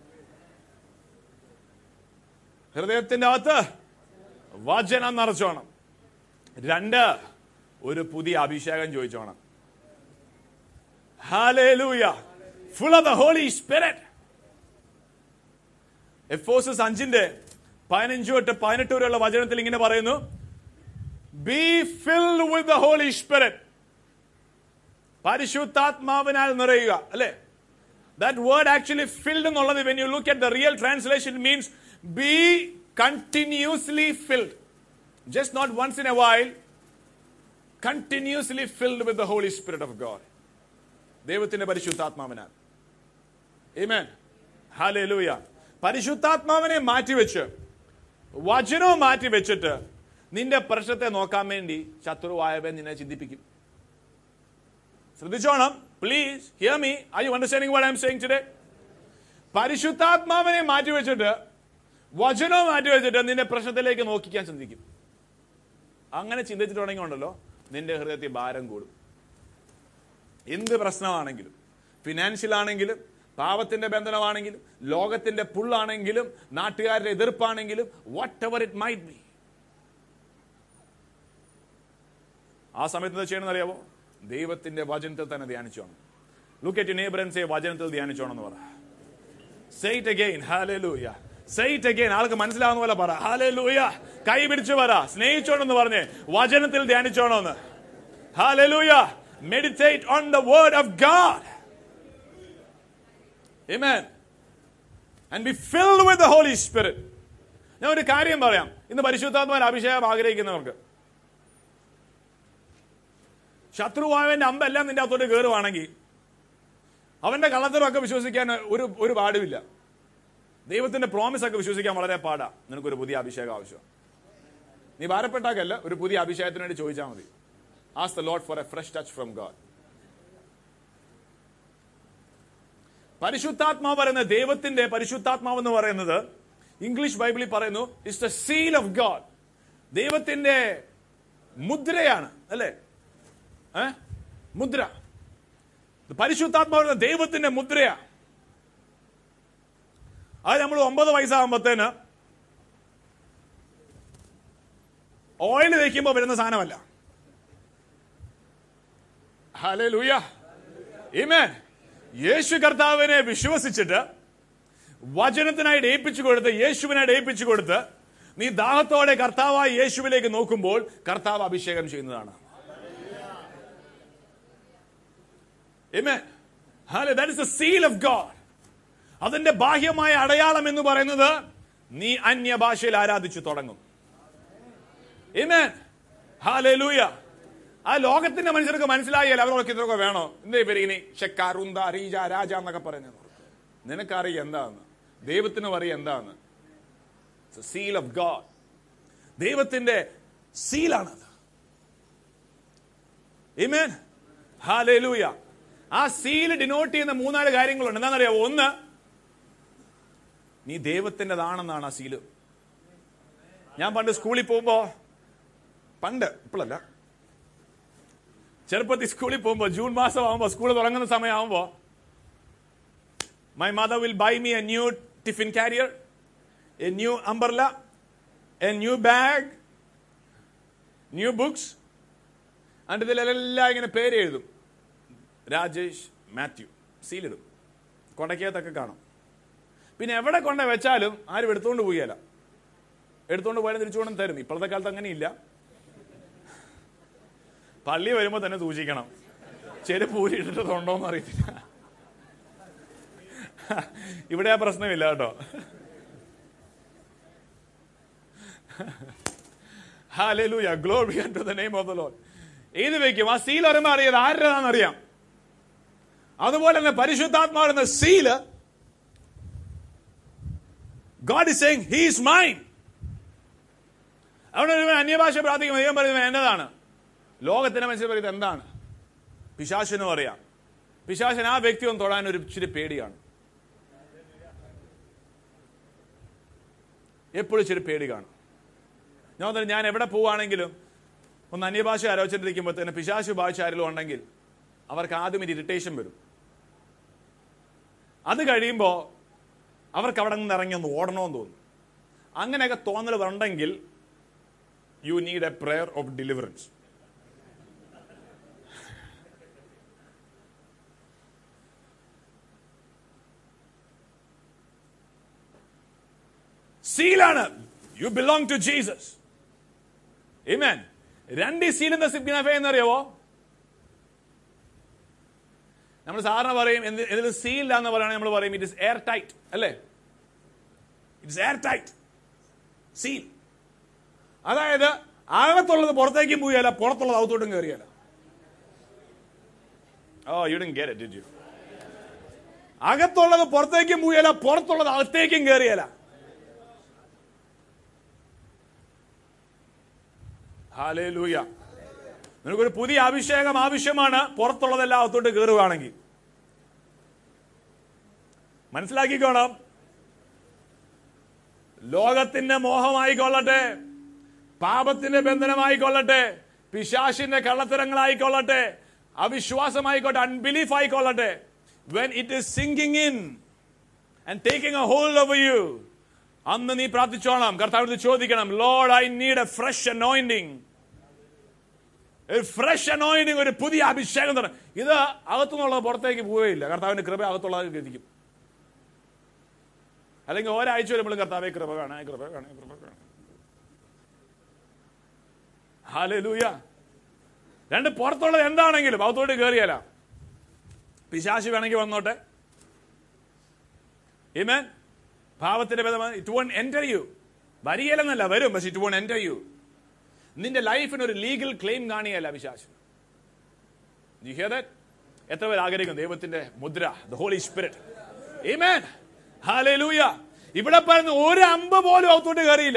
ഹൃദയത്തിന്റെ അകത്ത് വചനം നിറച്ചോണം രണ്ട് ഒരു പുതിയ അഭിഷേകം ചോദിച്ചോണം hallelujah full of the holy spirit Ephesians അഞ്ചിന്റെ പതിനഞ്ച് തൊട്ട് പതിനെട്ട് വരെയുള്ള വചനത്തിൽ ഇങ്ങനെ പറയുന്നു be filled with the holy spirit പരിശുദ്ധാത്മാവിനാൽ നിറയുക അല്ലേ ദാറ്റ് വേർഡ് ആക്ച്വലി ഫിൽഡ് എന്നുള്ളത് when you look at the real translation means be continuously filled just not once in a while continuously filled with the holy spirit of God ദൈവത്തിന്റെ പരിശുദ്ധാത്മാവിനാൽ Amen. Hallelujah. പരിശുദ്ധാത്മാവിനെ മാറ്റിവെച്ച് വചനവും മാറ്റി വെച്ചിട്ട് നിന്റെ പ്രശ്നത്തെ നോക്കാൻ വേണ്ടി ശത്രുവായവൻ നിന്നെ ചിന്തിപ്പിക്കും ശ്രദ്ധിച്ചോണം please hear me I you understanding what I am saying today പരിശുദ്ധാത്മാവിനെ മാറ്റി വെച്ചിട്ട് വചനവും മാറ്റി വെച്ചിട്ട് നിന്റെ പ്രശ്നത്തിലേക്ക് നോക്കിക്കാൻ ചിന്തിക്കും അങ്ങനെ ചിന്തിച്ചിട്ടുണ്ടെങ്കിൽ ഉണ്ടല്ലോ നിന്റെ ഹൃദയത്തിൽ ഭാരം കൂടും എന്ത് പ്രശ്നമാണെങ്കിലും ഫിനാൻഷ്യൽ ആണെങ്കിലും പാവത്തിന്റെ ബന്ധനമാണെങ്കിലും ലോകത്തിന്റെ പുള്ളാണെങ്കിലും നാട്ടുകാരുടെ എതിർപ്പാണെങ്കിലും whatever it might be ആ സമയത്ത് എന്താ ചെയ്യണമെന്ന് അറിയാവോ ദൈവത്തിന്റെ വചനത്തിൽ തന്നെ ധ്യാനിച്ചോണം look at neighbour and say വചനത്തിൽ ധ്യാനിച്ചോണം എന്ന് പറ say it again hallelujah say it again ആൾക്ക് മനസ്സിലാവുന്ന പോലെ പറ ഹാലൂയ കൈ പിടിച്ചു പറ സ്നേഹിച്ചോണെന്ന് പറഞ്ഞ് വചനത്തിൽ ധ്യാനിച്ചോണമെന്ന് hallelujah meditate on the word of God Amen. And be filled with the Holy Spirit. ഞാൻ ഒരു കാര്യം പറയാം ഇന്ന് പരിശുദ്ധാത്മാൻ അഭിഷേകം ആഗ്രഹിക്കുന്നവർക്ക് ശത്രുവായവന്റെ അമ്പെല്ലാം നിന്റെ അകത്തോട്ട് കയറുവാണെങ്കിൽ അവന്റെ കള്ളത്തരമൊക്കെ വിശ്വസിക്കാൻ ഒരു ഒരു പാടുമില്ല ദൈവത്തിന്റെ പ്രോമിസ് ഒക്കെ വിശ്വസിക്കാൻ വളരെ പാടാ നിനക്കൊരു പുതിയ അഭിഷേകം ആവശ്യം നീ ഭാരപ്പെട്ടാക്കല്ല ഒരു പുതിയ അഭിഷേകത്തിന് വേണ്ടി ചോദിച്ചാൽ മതി ask the lord for a fresh touch from God പരിശുദ്ധാത്മാവ് പറയുന്നത് ദൈവത്തിന്റെ പരിശുദ്ധാത്മാവ് എന്ന് പറയുന്നത് ഇംഗ്ലീഷ് ബൈബിളിൽ പറയുന്നു it's the seal of God ദൈവത്തിന്റെ മുദ്രയാണ് അല്ലേ ഏ മുദ്ര പരിശുദ്ധാത്മാവ് പറയുന്നത് ദൈവത്തിന്റെ മുദ്രയാ അത് നമ്മൾ ഒമ്പത് വയസ്സാകുമ്പോഴത്തേന് ഓയിൽ തേക്കുമ്പോൾ വരുന്ന സാധനമല്ല ഹലേ ലൂയ ഇമേ യേശു കർത്താവിനെ വിശ്വസിച്ചിട്ട് വചനത്തിനായിട്ട് ഏൽപ്പിച്ചു കൊടുത്ത് യേശുവിനായിട്ട് ഏൽപ്പിച്ചു കൊടുത്ത് നീ ദാഹത്തോടെ കർത്താവായ യേശുവിലേക്ക് നോക്കുമ്പോൾ കർത്താവ് അഭിഷേകം ചെയ്യുന്നതാണ് Amen. Hallelujah. That is the seal of God. അതിന്റെ ബാഹ്യമായ അടയാളം എന്ന് പറയുന്നത് നീ അന്യഭാഷയിൽ ആരാധിച്ചു തുടങ്ങും Amen. Hallelujah. ആ ലോകത്തിന്റെ മനുഷ്യർക്ക് മനസ്സിലായാലും അവർക്ക് ഇതൊക്കെ വേണോ എന്തേ പേര് ഇനി ഷെക്കാറുന്ത റീജ രാജ എന്നൊക്കെ പറയുന്നത് നിനക്കറിയാം എന്താന്ന് ദൈവത്തിന് അറിയാം എന്താന്ന് സീൽ ഓഫ് ഗാഡ് ദൈവത്തിന്റെ സീലാണത് Amen. Hallelujah. ആ സീല് ഡിനോട്ട് ചെയ്യുന്ന മൂന്നാല് കാര്യങ്ങളുണ്ട് എന്താണെന്നറിയാമോ ഒന്ന് നീ ദൈവത്തിൻ്റെതാണെന്നാണ് ആ സീല് ഞാൻ പണ്ട് സ്കൂളിൽ പോകുമ്പോ പണ്ട് ഇപ്പോഴല്ല ചെറുപ്പത്തിൽ സ്കൂളിൽ പോകുമ്പോൾ ജൂൺ മാസം ആകുമ്പോൾ സ്കൂൾ തുടങ്ങുന്ന സമയമാകുമ്പോൾ my mother will buy me a new tiffin carrier a new umbrella a new bag new books എന്നിട്ട് ഇതിലെല്ലാം ഇങ്ങനെ പേര് എഴുതും രാജേഷ് മാത്യു സീലിടും കൊടക്കകത്തൊക്കെ കാണും പിന്നെ എവിടെ കൊണ്ട് വെച്ചാലും ആരും എടുത്തുകൊണ്ട് പോവുകയല്ല എടുത്തുകൊണ്ട് പോയാലും തിരിച്ചു കൊണ്ടും തരും ഇപ്പോഴത്തെ കാലത്ത് അങ്ങനെയില്ല പള്ളി വരുമ്പോൾ തന്നെ സൂക്ഷിക്കണം ചെരുപ്പ് ഊരിയിട്ടിട്ടുണ്ടോന്ന് അറിയത്തില്ല ഇവിടെ ആ പ്രശ്നമില്ല കേട്ടോ Hallelujah. Glory unto the name of the Lord. ഏത് വെക്കും ആ സീൽ വരുമ്പോൾ അറിയാം ആരുടേതാണെന്ന് അറിയാം അതുപോലെ തന്നെ പരിശുദ്ധാത്മാവെന്ന seal God is saying he is mine അവിടെ ഒരു അന്യഭാഷ പ്രാർത്ഥിക്കുമ്പോൾ ദൈവം പറയുന്നത് എന്നതാണ് ലോകത്തിന്റെ മനുഷ്യർ പറയുന്നത് എന്താണ് പിശാശനും അറിയാം പിശാശൻ ആ വ്യക്തി ഒന്ന് തൊടാൻ ഒരു ഇച്ചിരി പേടിയാണ് എപ്പോഴും ഇച്ചിരി പേടി കാണും ഞാൻ പറഞ്ഞു, ഞാൻ എവിടെ പോവുകയാണെങ്കിലും ഒന്ന് അന്യഭാഷ ആലോചിച്ചിരിക്കുമ്പോൾ തന്നെ പിശാശു ഭാഷ ആരെങ്കിലും ഉണ്ടെങ്കിൽ അവർക്ക് ആദ്യം ഒരു ഇറിറ്റേഷൻ വരും അത് കഴിയുമ്പോൾ അവർക്ക് അവിടെ നിന്ന് ഇറങ്ങി ഒന്ന് ഓടണമെന്ന് തോന്നും അങ്ങനെയൊക്കെ തോന്നലുണ്ടെങ്കിൽ you need a prayer of deliverance സീലാണ് you belong to Jesus Amen. രണ്ട് ഈ സീൽ എന്താ സിഗ്നിഫൈ എന്നറിയാവോ നമ്മൾ സാധാരണ പറയും എന്ത് ഇതിൽ സീൽ എന്ന് പറയുകയാണെങ്കിൽ നമ്മൾ പറയും ഇറ്റ് ഇസ് എയർ ടൈറ്റ് അല്ലേ it is airtight seal അതായത് അകത്തുള്ളത് പുറത്തേക്കും പോയല്ല പുറത്തുള്ളത് അകത്തോട്ടും കയറിയല്ല oh you don't get it you അകത്തുള്ളത് പുറത്തേക്കും പോയല്ല പുറത്തുള്ളത് അകത്തേക്കും കയറിയല്ല ഹാലേലൂയ നിനക്കൊരു പുതിയ അഭിഷേകം ആവശ്യമാണ് പുറത്തുള്ളതെല്ലാം അകത്തോട്ട് കയറുകയാണെങ്കിൽ മനസ്സിലാക്കിക്കോണം ലോകത്തിന്റെ മോഹമായിക്കൊള്ളട്ടെ പാപത്തിന്റെ ബന്ധനമായിക്കൊള്ളട്ടെ പിശാശിന്റെ കള്ളത്തരങ്ങളായിക്കൊള്ളട്ടെ അവിശ്വാസമായിക്കോട്ടെ അൺബിലീഫ് ആയിക്കൊള്ളട്ടെ when it is sinking in and taking a hold over you അന്ന് നീ പ്രാർത്ഥിച്ചോണം കർത്താവിനോട് ചോദിക്കണം lord I need a fresh anointing ഒരു ഫ്രഷ് അനോയിന്റിങ് ഒരു പുതിയ അഭിഷേകം തന്നെ ഇത് അകത്തുനിന്നുള്ളത് പുറത്തേക്ക് പോവുകയില്ല കർത്താവിന്റെ കൃപ അകത്തുള്ളത് ഗതിക്കും അല്ലെങ്കിൽ ഒരാഴ്ച വരുമ്പോഴും കർത്താവെ കൃപ കാണാൻ കൃപ കാണാൻ കൃപ കാണാൻ ഹാലൂയ രണ്ട് പുറത്തുള്ളത് എന്താണെങ്കിലും അകത്തോട്ട് കയറിയല്ല പിശാശി വേണമെങ്കിൽ വന്നോട്ടെ ഇമേൻ ഭാവത്തിന്റെ ഭേദമായി ഇറ്റ് വോൺ എൻറ്റർ യു വരികയില്ലെന്നല്ല വരും പക്ഷെ ഇറ്റ് വോൺ എൻറ്റർ യു നിന്റെ ലൈഫിന് ഒരു ലീഗൽ ക്ലെയിം കാണിയല്ല പിശാശ് You hear that? എത്ര പേർ ആഗ്രഹിക്കും ദൈവത്തിന്റെ മുദ്ര the holy spirit Amen. Hallelujah. ഇവിടെ പറയുന്ന ഒരു അമ്പ് പോലും അകത്തോട്ട് കയറിയില്ല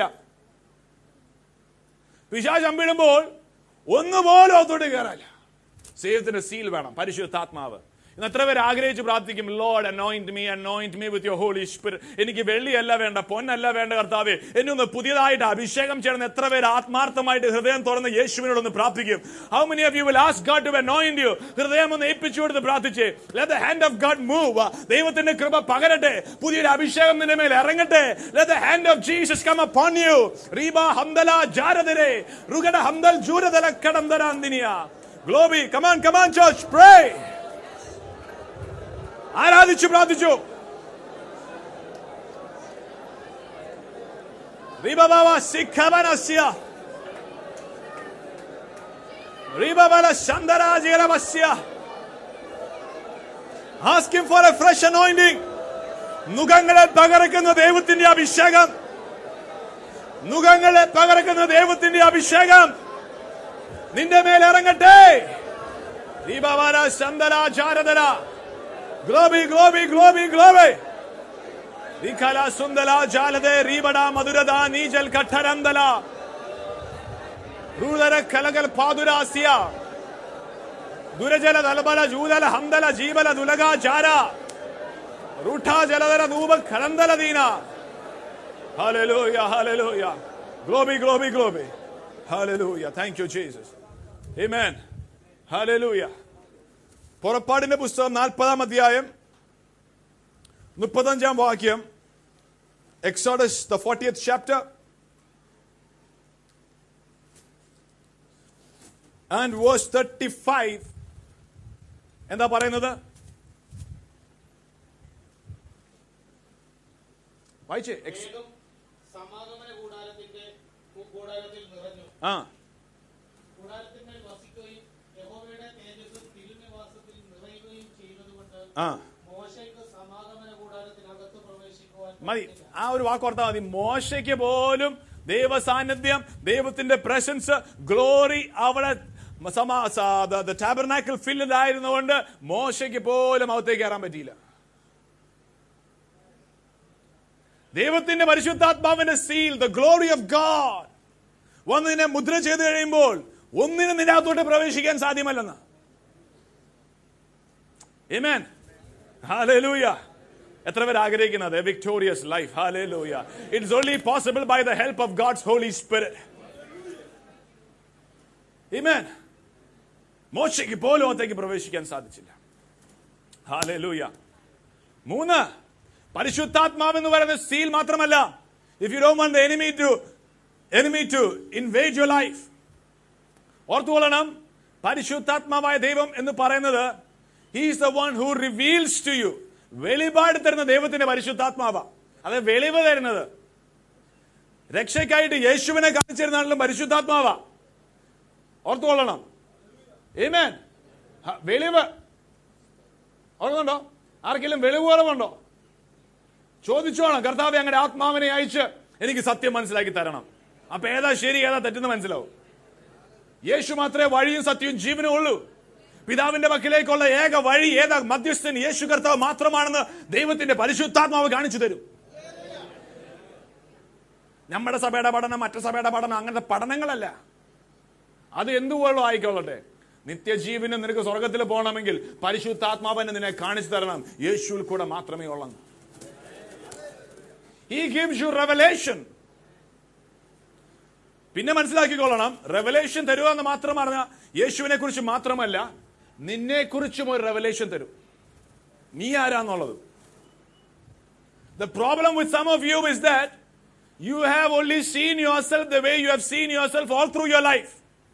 പിശാച് അമ്പിടുമ്പോൾ ഒന്നുപോലും അകത്തോട്ട് കയറാല്ല സേവത്തിന്റെ സീൽ വേണം പരിശുദ്ധാത്മാവ് ഇന്ന് എത്ര പേര് ആഗ്രഹിച്ച് പ്രാർത്ഥിക്കും lord anoint me anoint me with your holy spirit എനിക്ക് വെള്ളിയല്ല വേണ്ട പൊന്നല്ല വേണ്ട കർത്താവേ എന്നെ ഒന്ന് പുതിയതായിട്ട് അഭിഷേകം ചെയ്യണം എത്ര പേര് ആത്മാർത്ഥമായിട്ട് ഹൃദയം തുറന്ന് യേശുവിനോടൊന്ന് പ്രാർത്ഥിക്കും how many of you will ask God to anoint you ഹൃദയം ഒന്ന് ഏൽപ്പിച്ചു കൊടുത്ത് പ്രാർത്ഥിച്ചേ let the hand of God move ദൈവത്തിന്റെ കൃപ പകരട്ടെ പുതിയൊരു അഭിഷേകം നിന്റെ മേൽ ഇറങ്ങട്ടെ let the hand of Jesus come upon you റീബ ഹംദല ജാരദരെ റുഗട ഹംദൽ ജൂരദല കടന്തരാന്തിനിയ ഗ്ലോബി കമാൻ കമാൻ ചർച്ച് പ്രേ ആരാധിച്ചു പ്രാർത്ഥിച്ചു റീബബാവ സിഖവനസ്യ റീബബല ശന്തരാജികരമസ്യ Ask him for a fresh anointing. നുഖങ്ങളെ തകർക്കുന്ന ദൈവത്തിന്റെ അഭിഷേകം നുഖങ്ങളെ തകർക്കുന്ന ദൈവത്തിന്റെ അഭിഷേകം നിന്റെ മേൽ ഇറങ്ങട്ടെ ദീപവാല ശന്തലാചാരതല ഗ്ലോബി ഗ്ലോബി ഗ്ലോബി ഗ്ലോബി വിഖല സുന്ദല ജാലതെ റീബട മധുരത നീജൽ കഠരന്തല റൂദര കലകൽ പാതുരാസ്യ ദുരജല ദലബല ജൂതല ഹന്തല ജീവല ദുലക ചാര റൂഠ ജലധര ധൂപ ഖലന്തല ദീന ഹല്ലേലൂയ ഹല്ലേലൂയ ഗ്ലോബി ഗ്ലോബി ഗ്ലോബി hallelujah thank you Jesus amen hallelujah പുറപ്പാടിന്റെ പുസ്തകം നാൽപ്പതാം അധ്യായം മുപ്പത്തഞ്ചാം വാക്യം Exodus the fortieth chapter and verse thirty five എന്താ പറയുന്നത് വായിച്ചേ എക്സ് വേഗം സമാഗമന കൂടാരത്തിന്റെ കൂടാരത്തിൽ നിറഞ്ഞു ആ കൂടാരത്തിന്മേൽ വസിക്കുകയും യഹോവയുടെ തേജസ്സും തിരുനിവാസത്തിൽ നിറയുകയും ചെയ്തതുകൊണ്ട് ആ മോശയ്ക്ക് സമാഗമന കൂടാരത്തിനകത്ത് പ്രവേശിക്കുവാൻ മതി കഴിഞ്ഞില്ല. ആ ഒരു വാക്ക് ഓർത്താൽ മതി മോശയ്ക്ക് പോലും ദൈവ സാന്നിധ്യം ദൈവത്തിന്റെ പ്രസൻസ് ഗ്ലോറി അവിടെ ടാബർനാക്കിൾ ഫില്ലിഡ് ആയിരുന്നുകൊണ്ട് മോശയ്ക്ക് പോലും അകത്തേക്ക് കയറാൻ പറ്റിയില്ല ദൈവത്തിന്റെ പരിശുദ്ധാത്മാവിന്റെ seal the glory of God വന്ന് നിന്നെ മുദ്ര ചെയ്ത് കഴിയുമ്പോൾ ഒന്നിനും നിന്റെ അകത്തോട്ട് പ്രവേശിക്കാൻ സാധ്യമല്ലെന്ന് Amen. Hallelujah. എത്ര പേർ ആഗ്രഹിക്കുന്നത് victorious life hallelujah it's only possible by the help of God's holy spirit Amen. മോശയ്ക്ക് പോലും അകത്തേക്ക് പ്രവേശിക്കാൻ സാധിച്ചില്ല ഹാലൂയ മൂന്ന് പരിശുദ്ധാത്മാവ് എന്ന് പറയുന്ന സീൽ മാത്രമല്ല ഇഫ് യു ഡോ want enemy to enemy to invade your life ഓർത്തുകൊള്ളണം പരിശുദ്ധാത്മാവായ ദൈവം എന്ന് പറയുന്നത് he's the one who reveals to you വെളിപാട് തരുന്ന ദൈവത്തിന്റെ പരിശുദ്ധാത്മാവ അത് വെളിവ് തരുന്നത് രക്ഷയ്ക്കായിട്ട് യേശുവിനെ കാണിച്ചിരുന്നാലും പരിശുദ്ധാത്മാവ ഓർത്തുകൊള്ളണം ഏമേൻ വെളിവ് ഓർക്കുന്നുണ്ടോ ആർക്കെങ്കിലും വെളിവ് കുറവുണ്ടോ ചോദിച്ചോണം കർത്താവ് അങ്ങനെ ആത്മാവിനെ അയച്ച് എനിക്ക് സത്യം മനസ്സിലാക്കി തരണം അപ്പൊ ഏതാ ശരി ഏതാ തെറ്റെന്ന് മനസ്സിലാവും യേശു മാത്രമേ വഴിയും സത്യവും ജീവനും ഉള്ളൂ പിതാവിന്റെ പക്കലേക്കുള്ള ഏക വഴി ഏതാ മധ്യസ്ഥൻ യേശു കർത്താവ് മാത്രമാണെന്ന് ദൈവത്തിന്റെ പരിശുദ്ധാത്മാവ് കാണിച്ചു തരും നമ്മുടെ സഭയുടെ പഠനം മറ്റു സഭയുടെ പഠനം അങ്ങനത്തെ പഠനങ്ങളല്ല അത് എന്തുകൊള്ളോ ആയിക്കൊള്ളട്ടെ നിത്യജീവന് നിനക്ക് സ്വർഗത്തിൽ പോകണമെങ്കിൽ പരിശുദ്ധാത്മാവനെ നിന്നെ കാണിച്ചു തരണം യേശുവിൽ കൂടെ മാത്രമേ ഉള്ളൂ ഈ ഗിവ്സ് യു റെവലേഷൻ പിന്നെ മനസ്സിലാക്കിക്കൊള്ളണം റെവലേഷൻ തരുക എന്ന് മാത്രം പറഞ്ഞ യേശുവിനെ കുറിച്ച് മാത്രമല്ല നിന്നെ കുറിച്ചും ഒരു റെവലേഷൻ തരും നീ ആരാന്നുള്ളത് The problem with some of you is that you have only seen yourself the way you have seen yourself all through your life.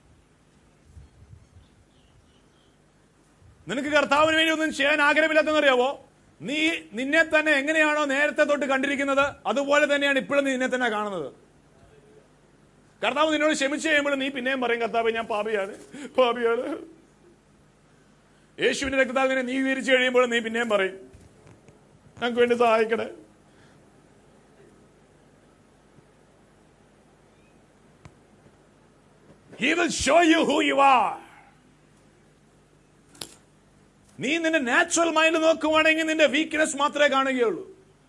നിനക്ക് കർത്താവിന് വേണ്ടി ഒന്നും ചെയ്യാൻ ആഗ്രഹമില്ലാത്തെന്നറിയാവോ നീ നിന്നെ തന്നെ എങ്ങനെയാണോ നേരത്തെ തൊട്ട് കണ്ടിരിക്കുന്നത് അതുപോലെ തന്നെയാണ് ഇപ്പോഴും നീ നിന്നെ തന്നെ കാണുന്നത് കർത്താവ് നിന്നോട് ക്ഷമിച്ചു കഴിയുമ്പോൾ നീ പിന്നെയും പറയും കർത്താവ് ഞാൻ പാപിയാണ് പാപിയാണ് യേശുവിന്റെ രക്തത്താൽ നിന്നെ നീ വിവരിച്ചു കഴിയുമ്പോൾ നീ പിന്നെയും പറയും ഞങ്ങൾക്ക് വേണ്ടി സഹായിക്കണേ He will show you who you are. നീ നിന്റെ നാച്ചുറൽ മൈൻഡ് നോക്കുവാണെങ്കിൽ നിന്റെ വീക്ക്നെസ് മാത്രമേ കാണുകയുള്ളൂ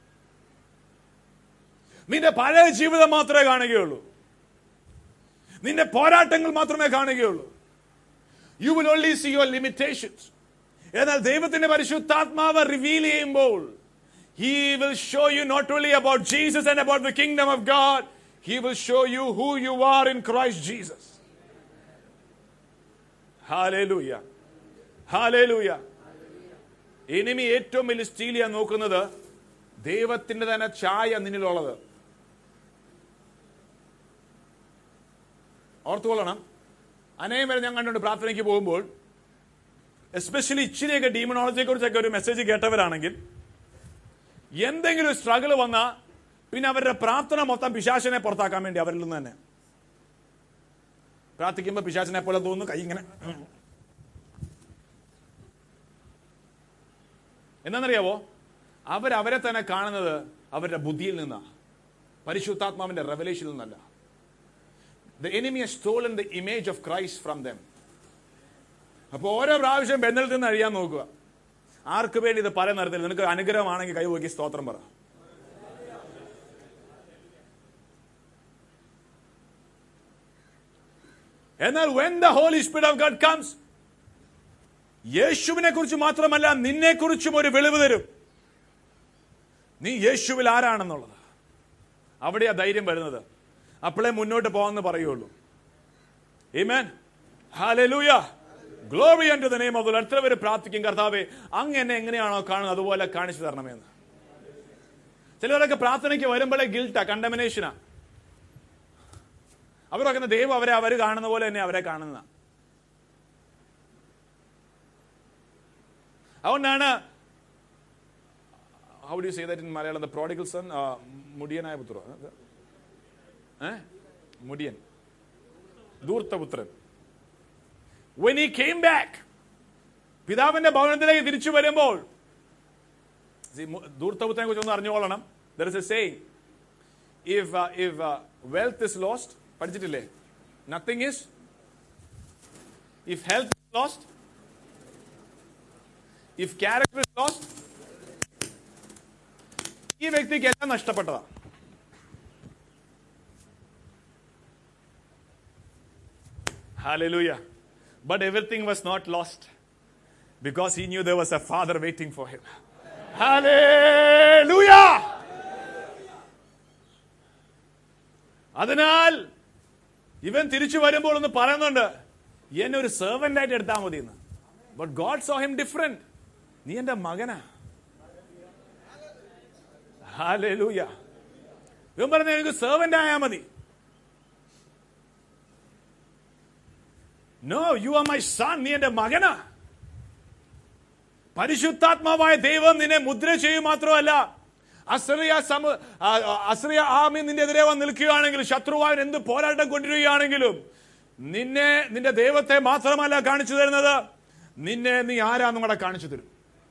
നിന്റെ പഴയ ജീവിതം മാത്രമേ കാണുകയുള്ളൂ നിന്റെ പോരാട്ടങ്ങൾ മാത്രമേ കാണുകയുള്ളൂ you will only see your limitations എന്നാൽ ദൈവത്തിന്റെ പരിശുദ്ധാത്മാവ് റിവീൽ ചെയ്യുമ്പോൾ he will show you not only about Jesus and about the kingdom of God he will show you who you are in Christ Jesus hallelujah hallelujah enemy ഏറ്റവും വലിയ സ്റ്റീൽ ചെയ്യാൻ നോക്കുന്നത് ദൈവത്തിന്റെ തന്നെ ഛായ നിന്നിലുള്ളത് ഓർത്തുകൊള്ളണം അനേകം വരെ ഞാൻ കണ്ടുകൊണ്ട് പ്രാർത്ഥനയ്ക്ക് പോകുമ്പോൾ എസ്പെഷ്യലി ഇച്ചിരിയൊക്കെ ഡീമണോളജിയെ കുറിച്ചൊക്കെ ഒരു മെസ്സേജ് കേട്ടവരാണെങ്കിൽ എന്തെങ്കിലും ഒരു സ്ട്രഗിൾ വന്നാൽ പിന്നെ അവരുടെ പ്രാർത്ഥന മൊത്തം പിശാചിനെ പുറത്താക്കാൻ വേണ്ടി അവരിൽ നിന്ന് തന്നെ പ്രാർത്ഥിക്കുമ്പോൾ പിശാചിനെ പോലെ തോന്നുന്നു കൈ ഇങ്ങനെ എന്താണെന്നറിയാവോ അവരവരെ തന്നെ കാണുന്നത് അവരുടെ ബുദ്ധിയിൽ നിന്നാണ് പരിശുദ്ധാത്മാവിന്റെ റെവലേഷനിൽ നിന്നല്ല the enemy stolen the image of Christ from them അപ്പൊ ഓരോ പ്രാവശ്യം ബന്ധത്തിൽ നിന്ന് അഴിയാൻ നോക്കുക ആർക്ക് വേണ്ടി ഇത് പല നിരത്തിൽ നിനക്ക് അനുഗ്രഹമാണെങ്കിൽ കൈ നോക്കി സ്തോത്രം പറ എന്നാൽ when the holy spirit of God comes യേശുവിനെ കുറിച്ച് മാത്രമല്ല നിന്നെ കുറിച്ചും ഒരു വെളിവ് തരും നീ യേശുവിൽ ആരാണെന്നുള്ളത് അവിടെയാ ധൈര്യം വരുന്നത് അപ്പോഴേ മുന്നോട്ട് പോകാമെന്ന് പറയുള്ളൂ Amen. Hallelujah. Glory unto the name of the Lord. എത്ര പേര് പ്രാർത്ഥിക്കും കർത്താവെ അങ്ങ് എന്നെ എങ്ങനെയാണോ കാണുന്നത് അതുപോലെ കാണിച്ചു തരണമെന്ന് ചിലവരൊക്കെ പ്രാർത്ഥനയ്ക്ക് വരുമ്പോഴേ ഗിൽട്ടാ കണ്ടമിനേഷനാ അവർ പറയുന്ന ദൈവം അവരെ അവർ കാണുന്ന പോലെ തന്നെ അവരെ കാണുന്ന അതുകൊണ്ടാണ് how do say that in Malayalam the prodigal son മുടിയനായ പുത്ര ഏ മുടിയൻ ധൂർത്തപുത്രൻ when he came back പിതാവിന്റെ ഭവനത്തിലേക്ക് തിരിച്ചു വരുമ്പോൾ See, മു- ധൂർത്തപുത്രനെ കുറിച്ച് ഒന്ന് അറിഞ്ഞുകൊള്ളണം there is a saying if if wealth is lost പഠിച്ചിട്ടില്ലേ nothing is if health is lost if character is lost ഈ വ്യക്തിക്ക് എല്ലാം നഷ്ടപ്പെട്ടതാ Hallelujah. But everything was not lost because he knew there was a father waiting for him. Hallelujah. അതിനാൽ ഇവൻ തിരിച്ചു വരുമ്പോൾ ഒന്ന് പറയുന്നുണ്ട് എന്നെ ഒരു സെർവന്റ് ആയിട്ട് എടുത്താൽ മതി എന്ന് but God saw him different നീ എന്റെ മകനാ ഹാലൂയ ഇവൻ പറഞ്ഞ എനിക്ക് സെർവന്റ് ആയാൽ മതി no you are my son നീ എന്റെ മകനാ പരിശുദ്ധാത്മാവായ ദൈവം നിന്നെ മുദ്ര ചെയ്യും മാത്രമല്ല അസ്രിയ സമ ആ, ആ, അസ്രിയ ആമി നിന്റെ എതിരെ വന്ന് നിൽക്കുകയാണെങ്കിൽ ശത്രുവായൻ എന്ത് പോരാട്ടം കൊണ്ടിരിക്കുകയാണെങ്കിലും നിന്നെ നിന്റെ ദൈവത്തെ മാത്രമല്ല കാണിച്ചു തരുന്നത് നിന്നെ നീ ആരാന്നും കൂടെ കാണിച്ചു തരും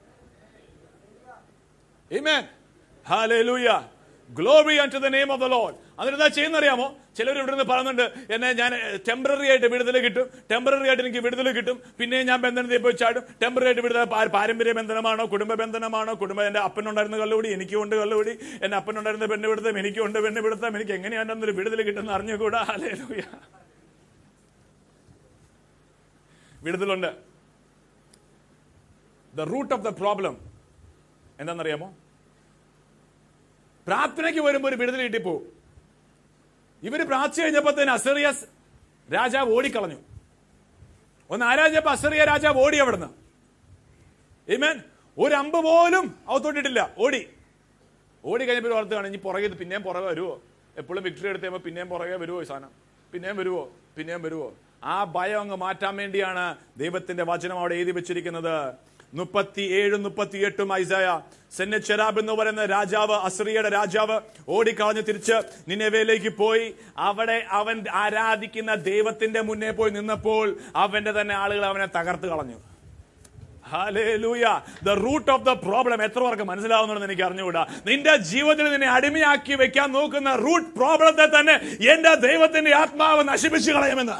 Amen. Hallelujah. Glory unto the name of the Lord. അതിന് എന്താ ചെയ്യുന്ന അറിയാമോ ചിലർ ഇവിടെ നിന്ന് പറയുന്നുണ്ട് എന്നെ ഞാൻ ടെമ്പററി ആയിട്ട് വിടുതൽ കിട്ടും ടെമ്പററി ആയിട്ട് എനിക്ക് വിടുതൽ കിട്ടും പിന്നെ ഞാൻ ബന്ധനത്തിൽ പോയി ചാടും ടെമ്പററി ആയിട്ട് വിടുതൽ പാ- പാരമ്പര്യ ബന്ധനമാണോ കുടുംബ ബന്ധനമാണോ കുടുംബം എന്റെ അപ്പനുണ്ടായിരുന്ന കള്ളുകൂടി എനിക്കും ഉണ്ട് കള്ളുകൂടി എന്റെ അപ്പനുണ്ടായിരുന്ന പെണ്ണ് പിടുത്തം എനിക്കും ഉണ്ട് പെണ്ണ് പിടുത്തം എനിക്ക് എങ്ങനെയാണ് ഒരു വിടുതൽ കിട്ടുന്ന അറിഞ്ഞുകൂടാ ഹല്ലേലൂയ വിടുതലുണ്ട് the root of the problem എന്താണെന്നറിയാമോ പ്രാർത്ഥനയ്ക്ക് വരുമ്പോൾ ഒരു വിടുതൽ കിട്ടിപ്പോവും ഇവര് പ്രാർത്ഥിച്ചു കഴിഞ്ഞപ്പോ തന്നെ അസറിയസ് രാജാവ് ഓടിക്കളഞ്ഞു ഒന്ന് ആരാധിച്ചപ്പോ അസറിയ രാജാവ് ഓടി അവിടുന്ന് ഏമേൻ ഒരു അമ്പ് പോലും അവത്തോട്ടിട്ടില്ല ഓടി ഓടി കഴിഞ്ഞപ്പോൾ ഓർത്ത് കാണും ഇനി പുറകെ ഇത് പിന്നെയും പുറകെ വരുമോ എപ്പോഴും വിക്ടറി എടുത്ത് കഴിയുമ്പോൾ പിന്നെയും പുറകെ വരുമോ ഈ സാധനം പിന്നെയും വരുമോ പിന്നെയും വരുമോ ആ ഭയം അങ്ങ് മാറ്റാൻ വേണ്ടിയാണ് ദൈവത്തിന്റെ വചനം അവിടെ എഴുതി വെച്ചിരിക്കുന്നത് മുപ്പത്തി ഏഴും മുപ്പത്തി എട്ടും ഐസായ സെന്നച്ചെരാബ് എന്ന് പറയുന്ന രാജാവ് അസ്രിയയുടെ രാജാവ് ഓടിക്കളഞ്ഞ് തിരിച്ച് നിന്നെവേലേക്ക് പോയി അവിടെ അവൻ ആരാധിക്കുന്ന ദൈവത്തിന്റെ മുന്നേ പോയി നിന്നപ്പോൾ അവന്റെ തന്നെ ആളുകൾ അവനെ തകർത്ത് കളഞ്ഞു hallelujah the root of the problem എത്ര പേർക്ക് മനസ്സിലാവുന്നുണ്ടെന്ന് എനിക്ക് അറിഞ്ഞുകൂടാ നിന്റെ ജീവിതത്തിൽ നിന്നെ അടിമയാക്കി വെക്കാൻ നോക്കുന്ന റൂട്ട് പ്രോബ്ലത്തെ തന്നെ എന്റെ ദൈവത്തിന്റെ ആത്മാവ് നശിപ്പിച്ചു കളയുമെന്ന്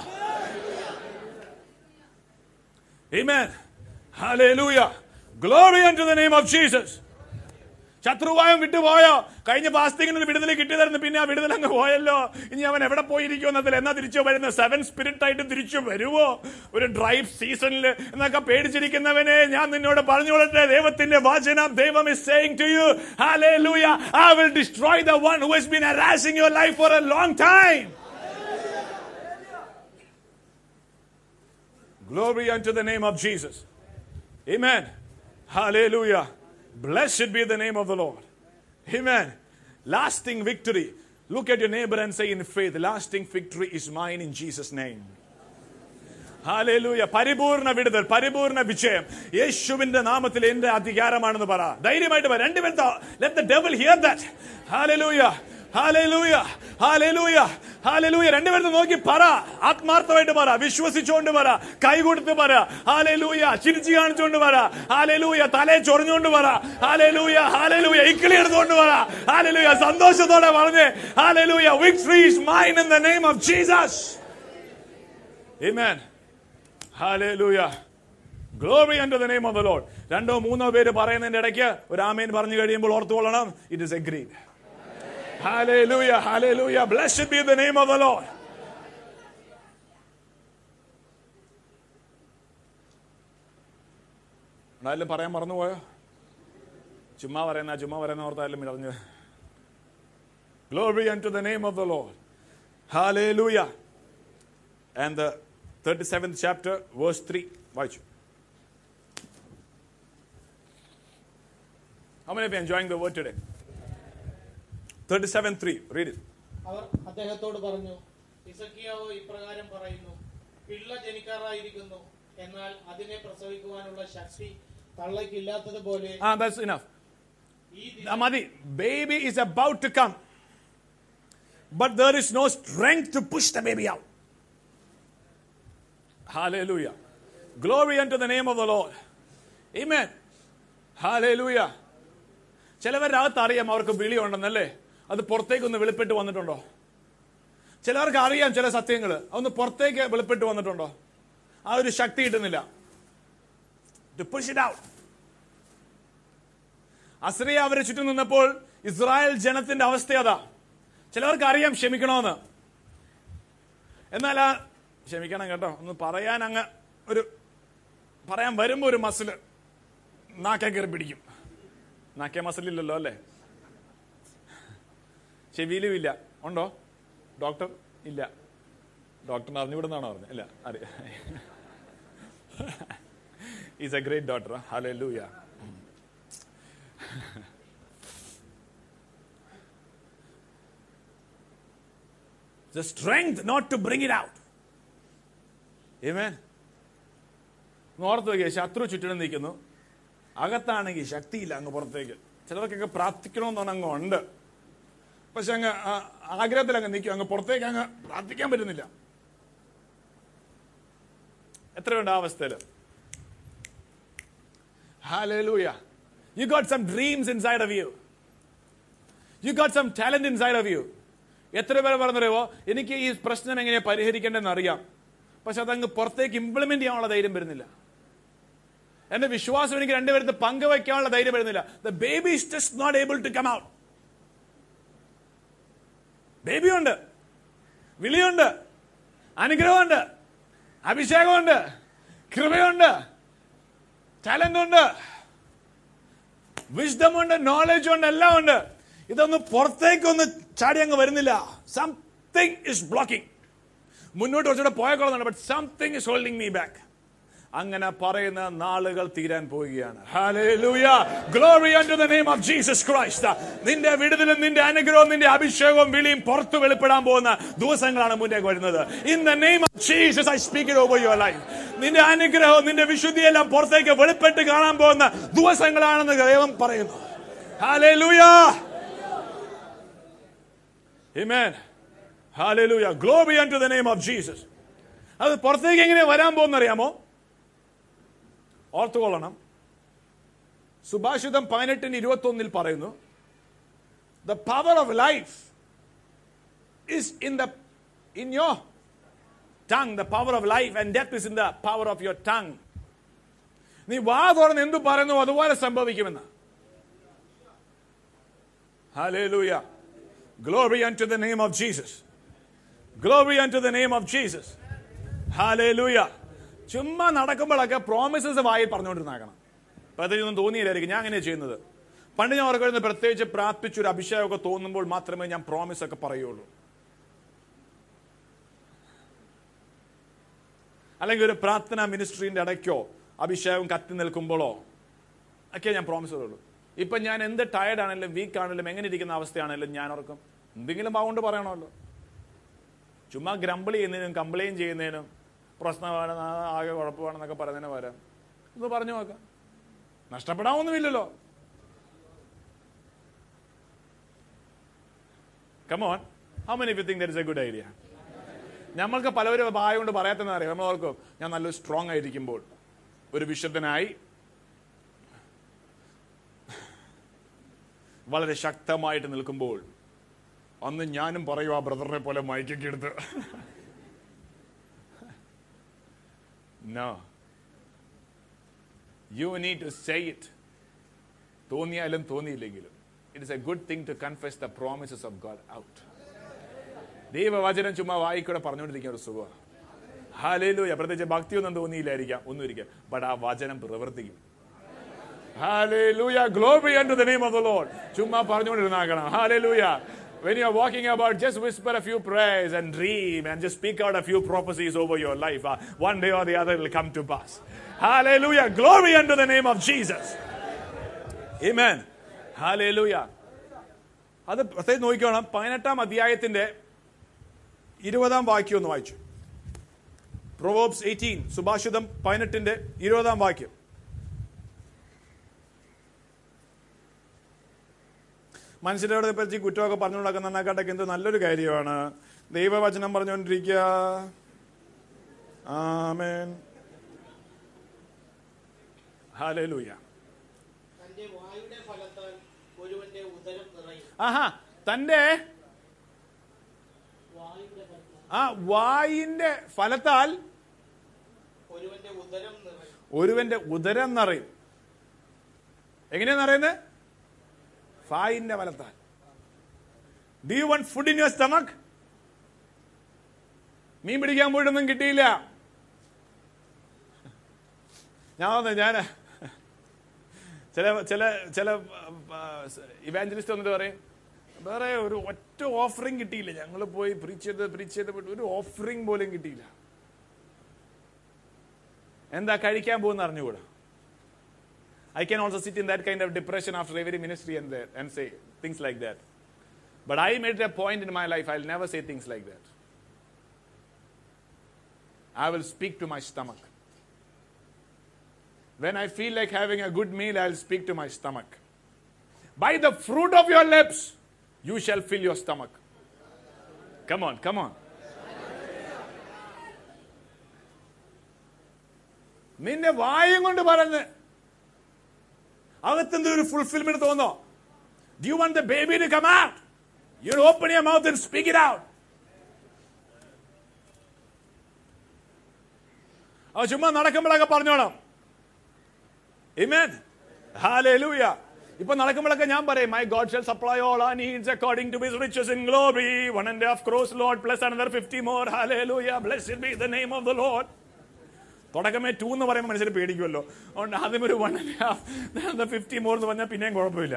Amen. Hallelujah. Glory unto the name of Jesus. ശത്രുവായം വിട്ടുപോയോ കഴിഞ്ഞ ഫാസ്റ്റിങ്ങിന് വിടുതൽ കിട്ടിയതായിരുന്നു പിന്നെ ആ വിടുതൽ അങ്ങ് പോയല്ലോ ഇനി അവൻ എവിടെ പോയിരിക്കും എന്നതിൽ എന്നാ തിരിച്ചു വരുന്ന സെവൻ സ്പിരിറ്റ് ആയിട്ട് തിരിച്ചു വരുവോ ഒരു ഡ്രൈവ് സീസണിൽ എന്നൊക്കെ പേടിച്ചിരിക്കുന്നവനെ ഞാൻ നിന്നോട് പറഞ്ഞുകൊള്ളട്ടെ ദൈവത്തിന്റെ വചനം ദൈവം is saying to you hallelujah I will destroy the one who has been harassing your life for a long time Glory unto the name of Jesus. Amen. Hallelujah. Blessed be the name of the Lord. Amen. Lasting victory. Look at your neighbor and say in faith, lasting victory is mine in Jesus' name. Hallelujah പരിപൂർണ വിടുതൽ പരിപൂർണ വിജയം യേശുവിന്റെ നാമത്തിൽ എന്റെ അധികാരമാണെന്ന് പറ ധൈര്യമായിട്ട് പറ രണ്ടുപേരും let the devil hear that hallelujah hallelujah hallelujah hallelujah രണ്ടുപേരും നോക്കി പറ ആത്മാർത്ഥമായിട്ട് പറ വിശ്വസിച്ചുകൊണ്ട് പറ കൈ കൊടുത്ത് പറ ഹാലേലൂയ ചിരിച്ചു കാണിച്ചുകൊണ്ട് പറ ഹാലേലൂയ തലയെ ചൊറിഞ്ഞുകൊണ്ട് പറ ഹാലേലൂയ ഹാലേലൂയ ഇക്കിളി എടുത്തുകൊണ്ട് പറ ഹാലേലൂയ സന്തോഷത്തോടെ പറഞ്ഞ് hallelujah victory is mine in the name of Jesus Amen. Hallelujah. Glory unto the name of the Lord. രണ്ടോ മൂന്നോ പേര് പറയുന്നതിന്റെ ഇടയ്ക്ക് ഒരു ആമേൻ പറഞ്ഞു കഴിയുമ്പോൾ ഓർത്തുകൊള്ളണം it is agreed Hallelujah. Hallelujah. Blessed be the name of the Lord. ആരെങ്കിലും പറയാൻ മറന്നുപോയോ ചുമ്മാ പറയുന്ന ചുമ്മാ പറയുന്ന ഓർത്തായാലും ഇറഞ്ഞ് Glory unto the name of the Lord. Hallelujah. And the 37th chapter, verse 3. വായിച്ചു How many of you are enjoying the word today? 37 3. Read it. അവർ അദ്ദേഹത്തോട് പറഞ്ഞു ഇസക്കിയാവോ ഇപ്രകാരം പറയുന്നു പിള്ള ജനിക്കാറായിരിക്കുന്നു എന്നാൽ അതിനെ പ്രസവിക്കുവാനുള്ള ശക്തി തള്ളയ്ക്കില്ലാത്തതുപോലെ Ah, that's enough. ഈ ദി- Ah, Madi, baby is about to come. But there is no strength to push the baby out. Hallelujah. Glory unto the name of the Lord. Amen. Hallelujah. ചിലവരുടെ അകത്ത് അറിയാം അവർക്ക് വിളിയുണ്ടെന്നല്ലേ അത് പുറത്തേക്കൊന്ന് വെളിപ്പെട്ട് വന്നിട്ടുണ്ടോ ചിലവർക്ക് അറിയാം ചില സത്യങ്ങൾ അതൊന്ന് പുറത്തേക്ക് വെളിപ്പെട്ട് വന്നിട്ടുണ്ടോ ആ ഒരു ശക്തി കിട്ടുന്നില്ല ടു പുഷ് ഇറ്റ് ഔട്ട് അസ്രിയ അവരെ ചുറ്റും നിന്നപ്പോൾ ഇസ്രായേൽ ജനത്തിന്റെ അവസ്ഥ അതാ ചിലവർക്ക് അറിയാം ക്ഷമിക്കണമെന്ന് എന്നാൽ ആ ക്ഷമിക്കണം കേട്ടോ ഒന്ന് പറയാൻ അങ്ങ് ഒരു പറയാൻ വരുമ്പോ ഒരു മസില് നാക്കെ കയറി പിടിക്കും നാക്കെ മസിലില്ലല്ലോ അല്ലേ ചെവിയിലും ഇല്ല ഉണ്ടോ ഡോക്ടർ ഇല്ല ഡോക്ടറിന് അറിഞ്ഞുവിടുന്നാണോ പറഞ്ഞു ഇല്ല അറിയാം is a great doctor hallelujah the strength not to bring it out. Amen. ഓർത്ത് നോക്കിയ ശത്രു ചുറ്റിനും നിൽക്കുന്നു അകത്താണെങ്കിൽ ശക്തിയില്ല അങ്ങ് പുറത്തേക്ക് ചിലർക്കൊക്കെ പ്രാർത്ഥിക്കണമെന്നാണ് അങ്ങ് ഉണ്ട് പക്ഷെ അങ്ങ് ആ ആഗ്രഹത്തിൽ അങ്ങ് നിൽക്കും അങ്ങ് പുറത്തേക്ക് അങ്ങ് പ്രാർത്ഥിക്കാൻ പറ്റുന്നില്ല എത്രയുണ്ട് ആ അവസ്ഥയിൽ Hallelujah. You got some dreams inside of you. You got some talent inside of you. എത്ര പേര് പറഞ്ഞറിയോ എനിക്ക് ഈ പ്രശ്നം എങ്ങനെ പരിഹരിക്കേണ്ടതെന്ന് അറിയാം പക്ഷെ അതങ്ങ് പുറത്തേക്ക് ഇംപ്ലിമെന്റ് ചെയ്യാനുള്ള ധൈര്യം വരുന്നില്ല എന്റെ വിശ്വാസം എനിക്ക് രണ്ടുപേരത്ത് പങ്കുവയ്ക്കാനുള്ള ധൈര്യം വരുന്നില്ല the baby is just not able to come out ബേബിയുണ്ട് വിളിയുണ്ട് അനുഗ്രഹമുണ്ട് അഭിഷേകമുണ്ട് കൃപയുണ്ട് ടാലന്റ് ഉണ്ട് വിഷ്ഡം ഉണ്ട് നോളജ് ഉണ്ട് എല്ലാം ഉണ്ട് ഇതൊന്ന് പുറത്തേക്കൊന്ന് ചാടി അങ്ങ് വരുന്നില്ല സംതിങ് ഇസ് ബ്ലോക്കിംഗ് മുന്നോട്ട് കുറച്ചുകൂടെ പോയേക്കൊള്ളുന്നുണ്ട് but something is holding me back അങ്ങനെ പറയുന്ന നാളുകൾ തീരാൻ പോവുകയാണ് Hallelujah. Glory unto the name of Jesus Christ. നിന്റെ വിടുതലും നിന്റെ അനുഗ്രഹവും നിന്റെ അഭിഷേകവും വിളിയും പുറത്തു വെളിപ്പെടാൻ പോകുന്ന ദിവസങ്ങളാണ് മുന്നേക്ക് വരുന്നത് in the name of Jesus I speak over your life നിന്റെ അനുഗ്രഹവും നിന്റെ വിശുദ്ധിയെല്ലാം പുറത്തേക്ക് വെളിപ്പെട്ട് കാണാൻ പോകുന്ന ദിവസങ്ങളാണെന്ന് ദൈവം പറയുന്നു Hallelujah. Amen. Hallelujah. Glory unto the name of Jesus. അത് പുറത്തേക്ക് എങ്ങനെ വരാൻ പോകുന്നറിയാമോ ഓർത്തുകൊള്ളണം സുഭാഷിതം പതിനെട്ടിന് ഇരുപത്തി ഒന്നിൽ പറയുന്നു the power of life is in the in your tongue the power of life and death is in the power of your tongue നീ വാ തുറന്ന് എന്തു പറയുന്നു അതുപോലെ സംഭവിക്കുമെന്ന് Hallelujah. Glory unto the name of Jesus. Glory unto the name of Jesus. Hallelujah. ചുമ്മാ നടക്കുമ്പോഴൊക്കെ പ്രോമിസസ് വായിൽ പറഞ്ഞുകൊണ്ടിരുന്നാക്കണം പ്രത്യേകിച്ചൊന്നും തോന്നിയില്ലായിരിക്കും ഞാൻ അങ്ങനെ ചെയ്യുന്നത് പണ്ട് ഞാൻ ഓർക്കുന്നത് പ്രത്യേകിച്ച് പ്രാർത്ഥിച്ചൊരു അഭിഷേകമൊക്കെ തോന്നുമ്പോൾ മാത്രമേ ഞാൻ പ്രോമിസ് ഒക്കെ പറയുള്ളൂ അല്ലെങ്കിൽ ഒരു പ്രാർത്ഥന മിനിസ്ട്രീന്റെ ഇടയ്ക്കോ അഭിഷേകം കത്തി നിൽക്കുമ്പോഴോ ഒക്കെ ഞാൻ പ്രോമിസ് തരുള്ളൂ ഇപ്പൊ ഞാൻ എന്ത് ടയർഡ് ആണെങ്കിലും വീക്ക് ആണെങ്കിലും എങ്ങനെ ഇരിക്കുന്ന അവസ്ഥയാണെങ്കിലും ഞാൻ ഓർക്കും എന്തെങ്കിലും ഭാഗം കൊണ്ട് പറയണമല്ലോ ചുമ്മാ ഗ്രമ്പിൾ ചെയ്യുന്നതിനും കംപ്ലൈൻ ചെയ്യുന്നതിനും പ്രശ്നമാണ് ആ, ആകെ കുഴപ്പമാണെന്നൊക്കെ പറയുന്നതിന് വരാം ഒന്ന് പറഞ്ഞു നോക്കാം നഷ്ടപ്പെടാമൊന്നുമില്ലല്ലോ come on how many you think that is a good idea നമ്മൾക്ക് പലവരും വായ കൊണ്ട് പറയാത്തെന്ന് അറിയാം നമ്മൾ ഓർക്കും ഞാൻ നല്ലൊരു സ്ട്രോങ് ആയിരിക്കുമ്പോൾ ഒരു വിശുദ്ധനായി വളരെ ശക്തമായിട്ട് നിൽക്കുമ്പോൾ അന്ന് ഞാനും പറയും ആ ബ്രദറിനെ പോലെ മയക്കൊക്കെ എടുത്ത് no you need to say it തോന്നിയാലും തോന്നിയില്ലെങ്കിലും it is a good thing to confess the promises of God out ദൈവവചനം ചുമ്മാ വായിക്കൂടെ പറഞ്ഞുകൊണ്ടിരിക്കുന്ന ഒരു സുഖമാണ് ഹാലേലൂയ പ്രത്യേകിച്ച് ഭക്തിയൊന്നും തോന്നിയില്ലായിരിക്കാം ഒന്നും ഇരിക്കാം ബട്ട് ആ വചനം പ്രവർത്തിക്കും Hallelujah. Glory unto the name of the Lord. ചുമ്മാ പറഞ്ഞുകൊണ്ടിരുന്നാക്കണം Hallelujah. When you are walking about, just whisper a few prayers and dream and just speak out a few prophecies over your life. Uh, one day or the other it will come to pass. Hallelujah. Glory unto the name of Jesus. Amen. Hallelujah. അത് പ്രത്യേകം നോക്കിക്കോണം പതിനെട്ടാം അധ്യായത്തിന്റെ ഇരുപതാം വാക്യം ഒന്ന് വായിച്ചു പ്രൊവോബ്സ് എയ്റ്റീൻ സുഭാഷിതം പതിനെട്ടിന്റെ ഇരുപതാം വാക്യം മനുഷ്യരോട് പറ്റി കുറ്റമൊക്കെ പറഞ്ഞു നടക്കുന്നതിനെക്കാട്ടൊക്കെ എന്ത് നല്ലൊരു കാര്യമാണ് ദൈവവചനം പറഞ്ഞുകൊണ്ടിരിക്കുക ആമേൻ ഹാലേലൂയ തന്റെ വായുടെ ഫലത്താൽ ഒരുവന്റെ ഉദരം നിറയും ആഹാ തന്റെ വായുടെ ഫലത്താൽ ആ വായിന്റെ ഫലത്താൽ ഒരുവന്റെ ഉദരം നിറയും ഒരുവന്റെ ഉദരം നിറയും എങ്ങനെയാന്ന് അറിയുന്നത് ഫായിന്റെ ഫലത്താൽ do you want food in your stomach മീൻ പിടിക്കാൻ പോയിട്ടൊന്നും കിട്ടിയില്ല ഞാൻ വന്നു ഞാൻ ചില ചില ചില ഇവാഞ്ചലിസ്റ്റ് വന്നിട്ട് പറയും വേറെ ഒരു ഒറ്റ ഓഫറിങ് കിട്ടിയില്ല ഞങ്ങൾ പോയി പ്രീച്ച് ചെയ്ത് പ്രീച്ച് ചെയ്ത് പോയിട്ട് ഒരു ഓഫറിങ് പോലും കിട്ടിയില്ല എന്താ കഴിക്കാൻ പോകുന്ന അറിഞ്ഞുകൂടാ I can also sit in that kind of depression after every ministry and that and say things like that. But I made a point in my life, I'll never say things like that. I will speak to my stomach. When I feel like having a good meal, I'll speak to my stomach. By the fruit of your lips, you shall fill your stomach. Come on, come on. നിന്റെ വായും കൊണ്ട് പറഞ്ഞ് അകത്തെന്തോ ഒരു ഫുൾഫിൽമെന്റ് തോന്നോ do you want the baby to come out you open your mouth and speak it out അവ ചുമ്മാ നടക്കുമ്പോഴൊക്കെ പറഞ്ഞോണം Amen. Hallelujah. ഇപ്പൊ നടക്കുമ്പോഴൊക്കെ ഞാൻ പറയും my God shall supply all ah needs according to his riches in glory one and half crores Lord plus another fifty more hallelujah blessed be the name of the Lord തുടക്കമേ ടു എന്ന് പറയുമ്പോൾ മനുഷ്യർ പേടിക്കുമല്ലോ അതുകൊണ്ട് ആദ്യം ഒരു one and half fifty more എന്ന് പറഞ്ഞാൽ പിന്നെയും കുഴപ്പമില്ല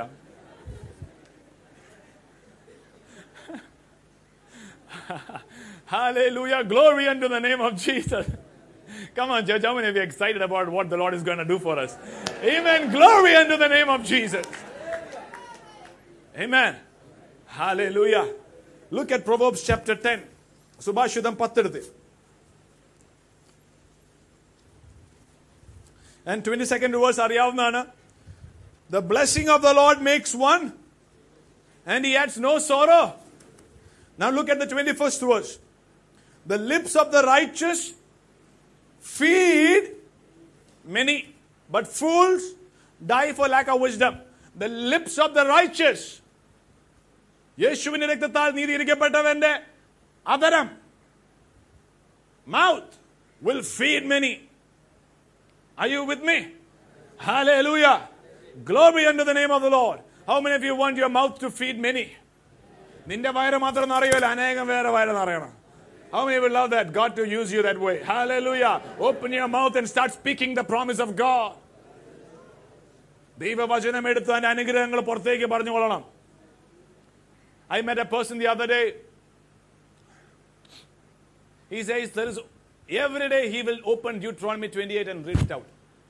Hallelujah. Glory unto the name of Jesus. Come on, church. How many of you are excited about what the Lord is going to do for us? Amen. Glory unto the name of Jesus. Amen. Hallelujah. Look at Proverbs chapter 10. സുഭാഷിതം പത്തെടുത്ത് And 22nd verse അറിയാവുന്നതാണ് The blessing of the Lord makes one and he adds no sorrow. Now look at the 21st verse. The lips of the righteous feed many, but fools die for lack of wisdom. The lips of the righteous. യേശുവിന്റെ രക്തത്താൽ നീതിയിരിക്കപ്പെട്ടവന്റെ അതരം mouth will feed many. Are you with me? Hallelujah. Glory unto the name of the Lord. How many of you want your mouth to feed many? നിന്റെ വയറ് മാത്രം നിറയുമല്ലോ അനേകം വേറെ വയറ് നിറയണം How many will love that? God to use you that way. Hallelujah. Open your mouth and start speaking the promise of God. ദൈവവചനം എടുത്ത് അതിന്റെ അനുഗ്രഹങ്ങൾ പുറത്തേക്ക് പറഞ്ഞുകൊള്ളണം I met a person the other day. He says there is every day he will open Deuteronomy 28 and read it out.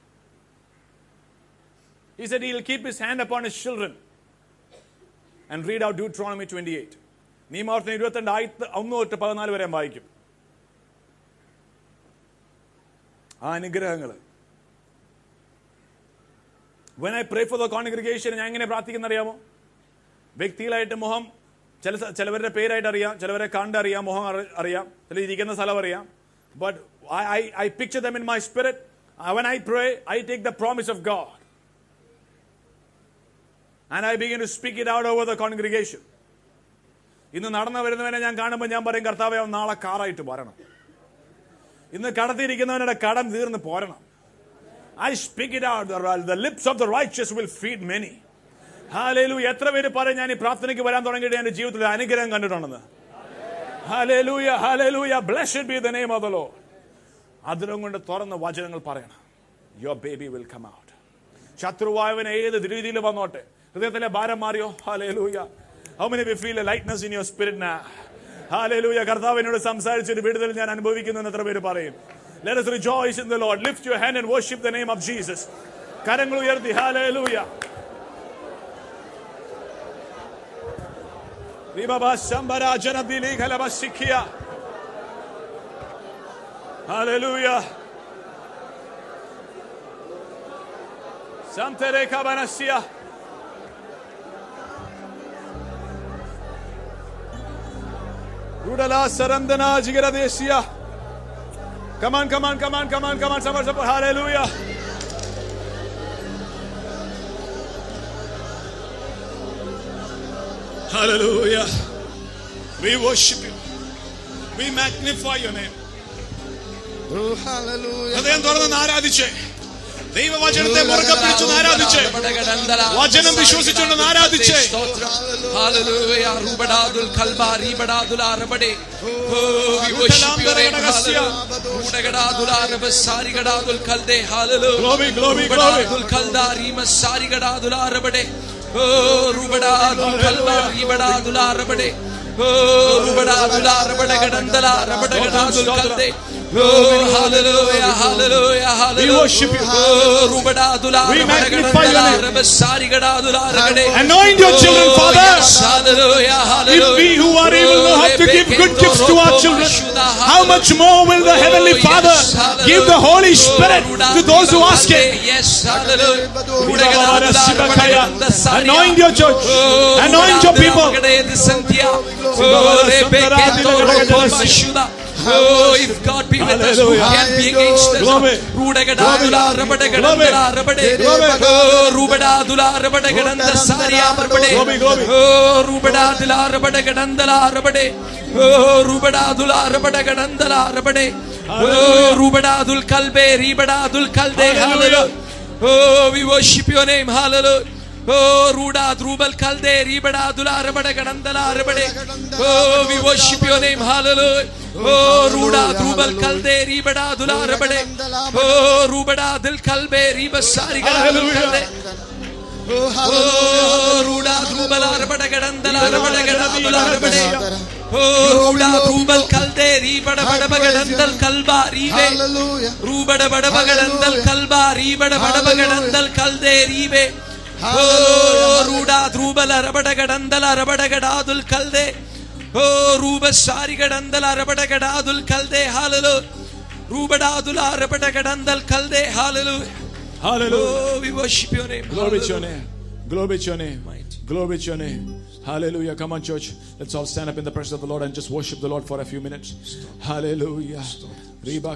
He said he'll keep his hand upon his children and read out Deuteronomy 28. നിയമാവർത്തനം ഇരുപത്തിരണ്ട് ആയിരത്തി ഒന്ന് തൊട്ട് പതിനാല് വരെ വായിക്കും ആ അനുഗ്രഹങ്ങൾ when I pray for the congregation ഞാൻ എങ്ങനെ പ്രാർത്ഥിക്കുന്ന വ്യക്തികളായിട്ട് മുഖം ചില സ- ചിലവരുടെ പേരായിട്ട് അറിയാം ചിലവരെ കണ്ടറിയാം മുഖം അറി- അറിയാം ചില ഇരിക്കുന്ന സ്ഥലം അറിയാം but I I picture them in my spirit when I pray I take the promise of God and I begin to speak it out over the congregation ഇന്ന് നടന്നു വരുന്നവനെ ഞാൻ കാണുമ്പോൾ ഞാൻ പറയും കർത്താവെ അവൻ നാളെ കാറായിട്ട് വരണം ഇന്ന് കടത്തിയിരിക്കുന്നവനുടെ കടം തീർന്ന് പോരണം I speak it out the lips of the righteous will feed many ഹാലേലു എത്ര പേര് പറയും ഞാൻ ഈ പ്രാർത്ഥനയ്ക്ക് വരാൻ തുടങ്ങിയിട്ട് എന്റെ ജീവിതത്തിൽ ഒരു അനുഗ്രഹം കണ്ടിട്ടുണ്ടെന്ന് hallelujah hallelujah blessed be the name of the Lord അതിലും കൊണ്ട് തുറന്ന് വചനങ്ങൾ പറയണം your baby will come out ശത്രുവായവൻ ഏത് രീതിയിൽ വന്നോട്ടെ ഹൃദയത്തിലെ ഭാരം മാറിയോ hallelujah how many we feel a lightness in your spirit നാ ഹാലേലൂയ കർത്താവ് എന്നോട് സംസാരിച്ചൊരു വിടുതൽ ഞാൻ അനുഭവിക്കുന്നു എന്ന് എത്ര പേര് പറയും Let us rejoice in the Lord. Lift your hand and worship the name of Jesus. കരങ്ങൾ ഉയർത്തി hallelujah Ribaba Sambara Janabili Kalabasikia. Hallelujah. Santere Kabanasia. Rudala Sarandana Jigaradesia. Come on, come on, come on, come on, come on, somebody, somebody. Hallelujah. Hallelujah. We worship you. We magnify your name. Oh, hallelujah. ഹൃദയം തുറന്ന് ആരാധിച്ചേ ദൈവവചനത്തെ മുറുകെ പിടിച്ചു ആരാധിച്ചേ വചനം വിശ്വസിച്ചുകൊണ്ട് ആരാധിച്ചേ Hallelujah. Rubadadul kalbari badadul arabade. Oh, we worship your name. Hallelujah. Rudagadadul arabasari gadadul kalde. Hallelujah. Glory, glory, glory. Rubadadul kaldari masari gadadul arabade. Oh, rubadadul kalbari badadul arabade. Oh, rubadadul arabade gadandala arabade gadadul kalde. Oh, hallelujah, hallelujah, hallelujah. We worship you. Oh, rubadadul We arabade magnify your gadandala name. arabasari gadadul arabade. Anoint your children, Oh, Father. yes, hallelujah, hallelujah. If we who are evil know how to give good gifts to our children, how much more will the Heavenly Father give the Holy Spirit to those who ask Him? Yes, hallelujah. Anoint your church. Anoint your people. Oh, if God be with us, who can be against us? Glory. Rudagadadula, rabadagadandala, rabade. Oh, rubadadula, rabadagadanda, saria, rabade. Glory, glory. Oh, rubadadula, rabadagadandala, rabade. Oh, rubadadula, rabadagadandala, rabade. Oh, rubadadul kalbe, ribadadul kalde. Hallelujah. Oh, we worship your name. Hallelujah. Oh, Ruda, Drubal Kalde, Ribada, Dula, Rabada, Gadandala, Rabade. Oh, we worship your name. Hallelujah. Oh, Ruda Drubal Kalde Ribada Dularabade. Oh, Rubada Dil Kalbe Ribasari Gadadul Kalde. Oh, Oh, Ruda Drubal Arabada Gadandala Arabada Gadadul Arabade. Oh, Ruda Drubal Kalde Ribada Badabagadandal Kalba Ribe. Hallelujah. റൂബട ബടബകടന്തൽ കൽബ റീബട ബടബകടന്തൽ കൽദേ റീബെ ഓ റൂഡ ധ്രുബല റബടകടന്തൽ അരബടകടാതുൽ കൽദേ ഓ റൂബ സാരികടന്തൽ അരബടകടാതുൽ കൽദേ ഹാലലു റൂബടാതുൽ അരബടകടന്തൽ കൽദേ ഹാലലു Hallelujah. Oh, we worship your name. Glory to your name. Glory to your name. Mighty. Glory to your name. Hallelujah. Come on, church. Let's all stand up in the presence of the Lord and just worship the Lord for a few minutes. Hallelujah. Riba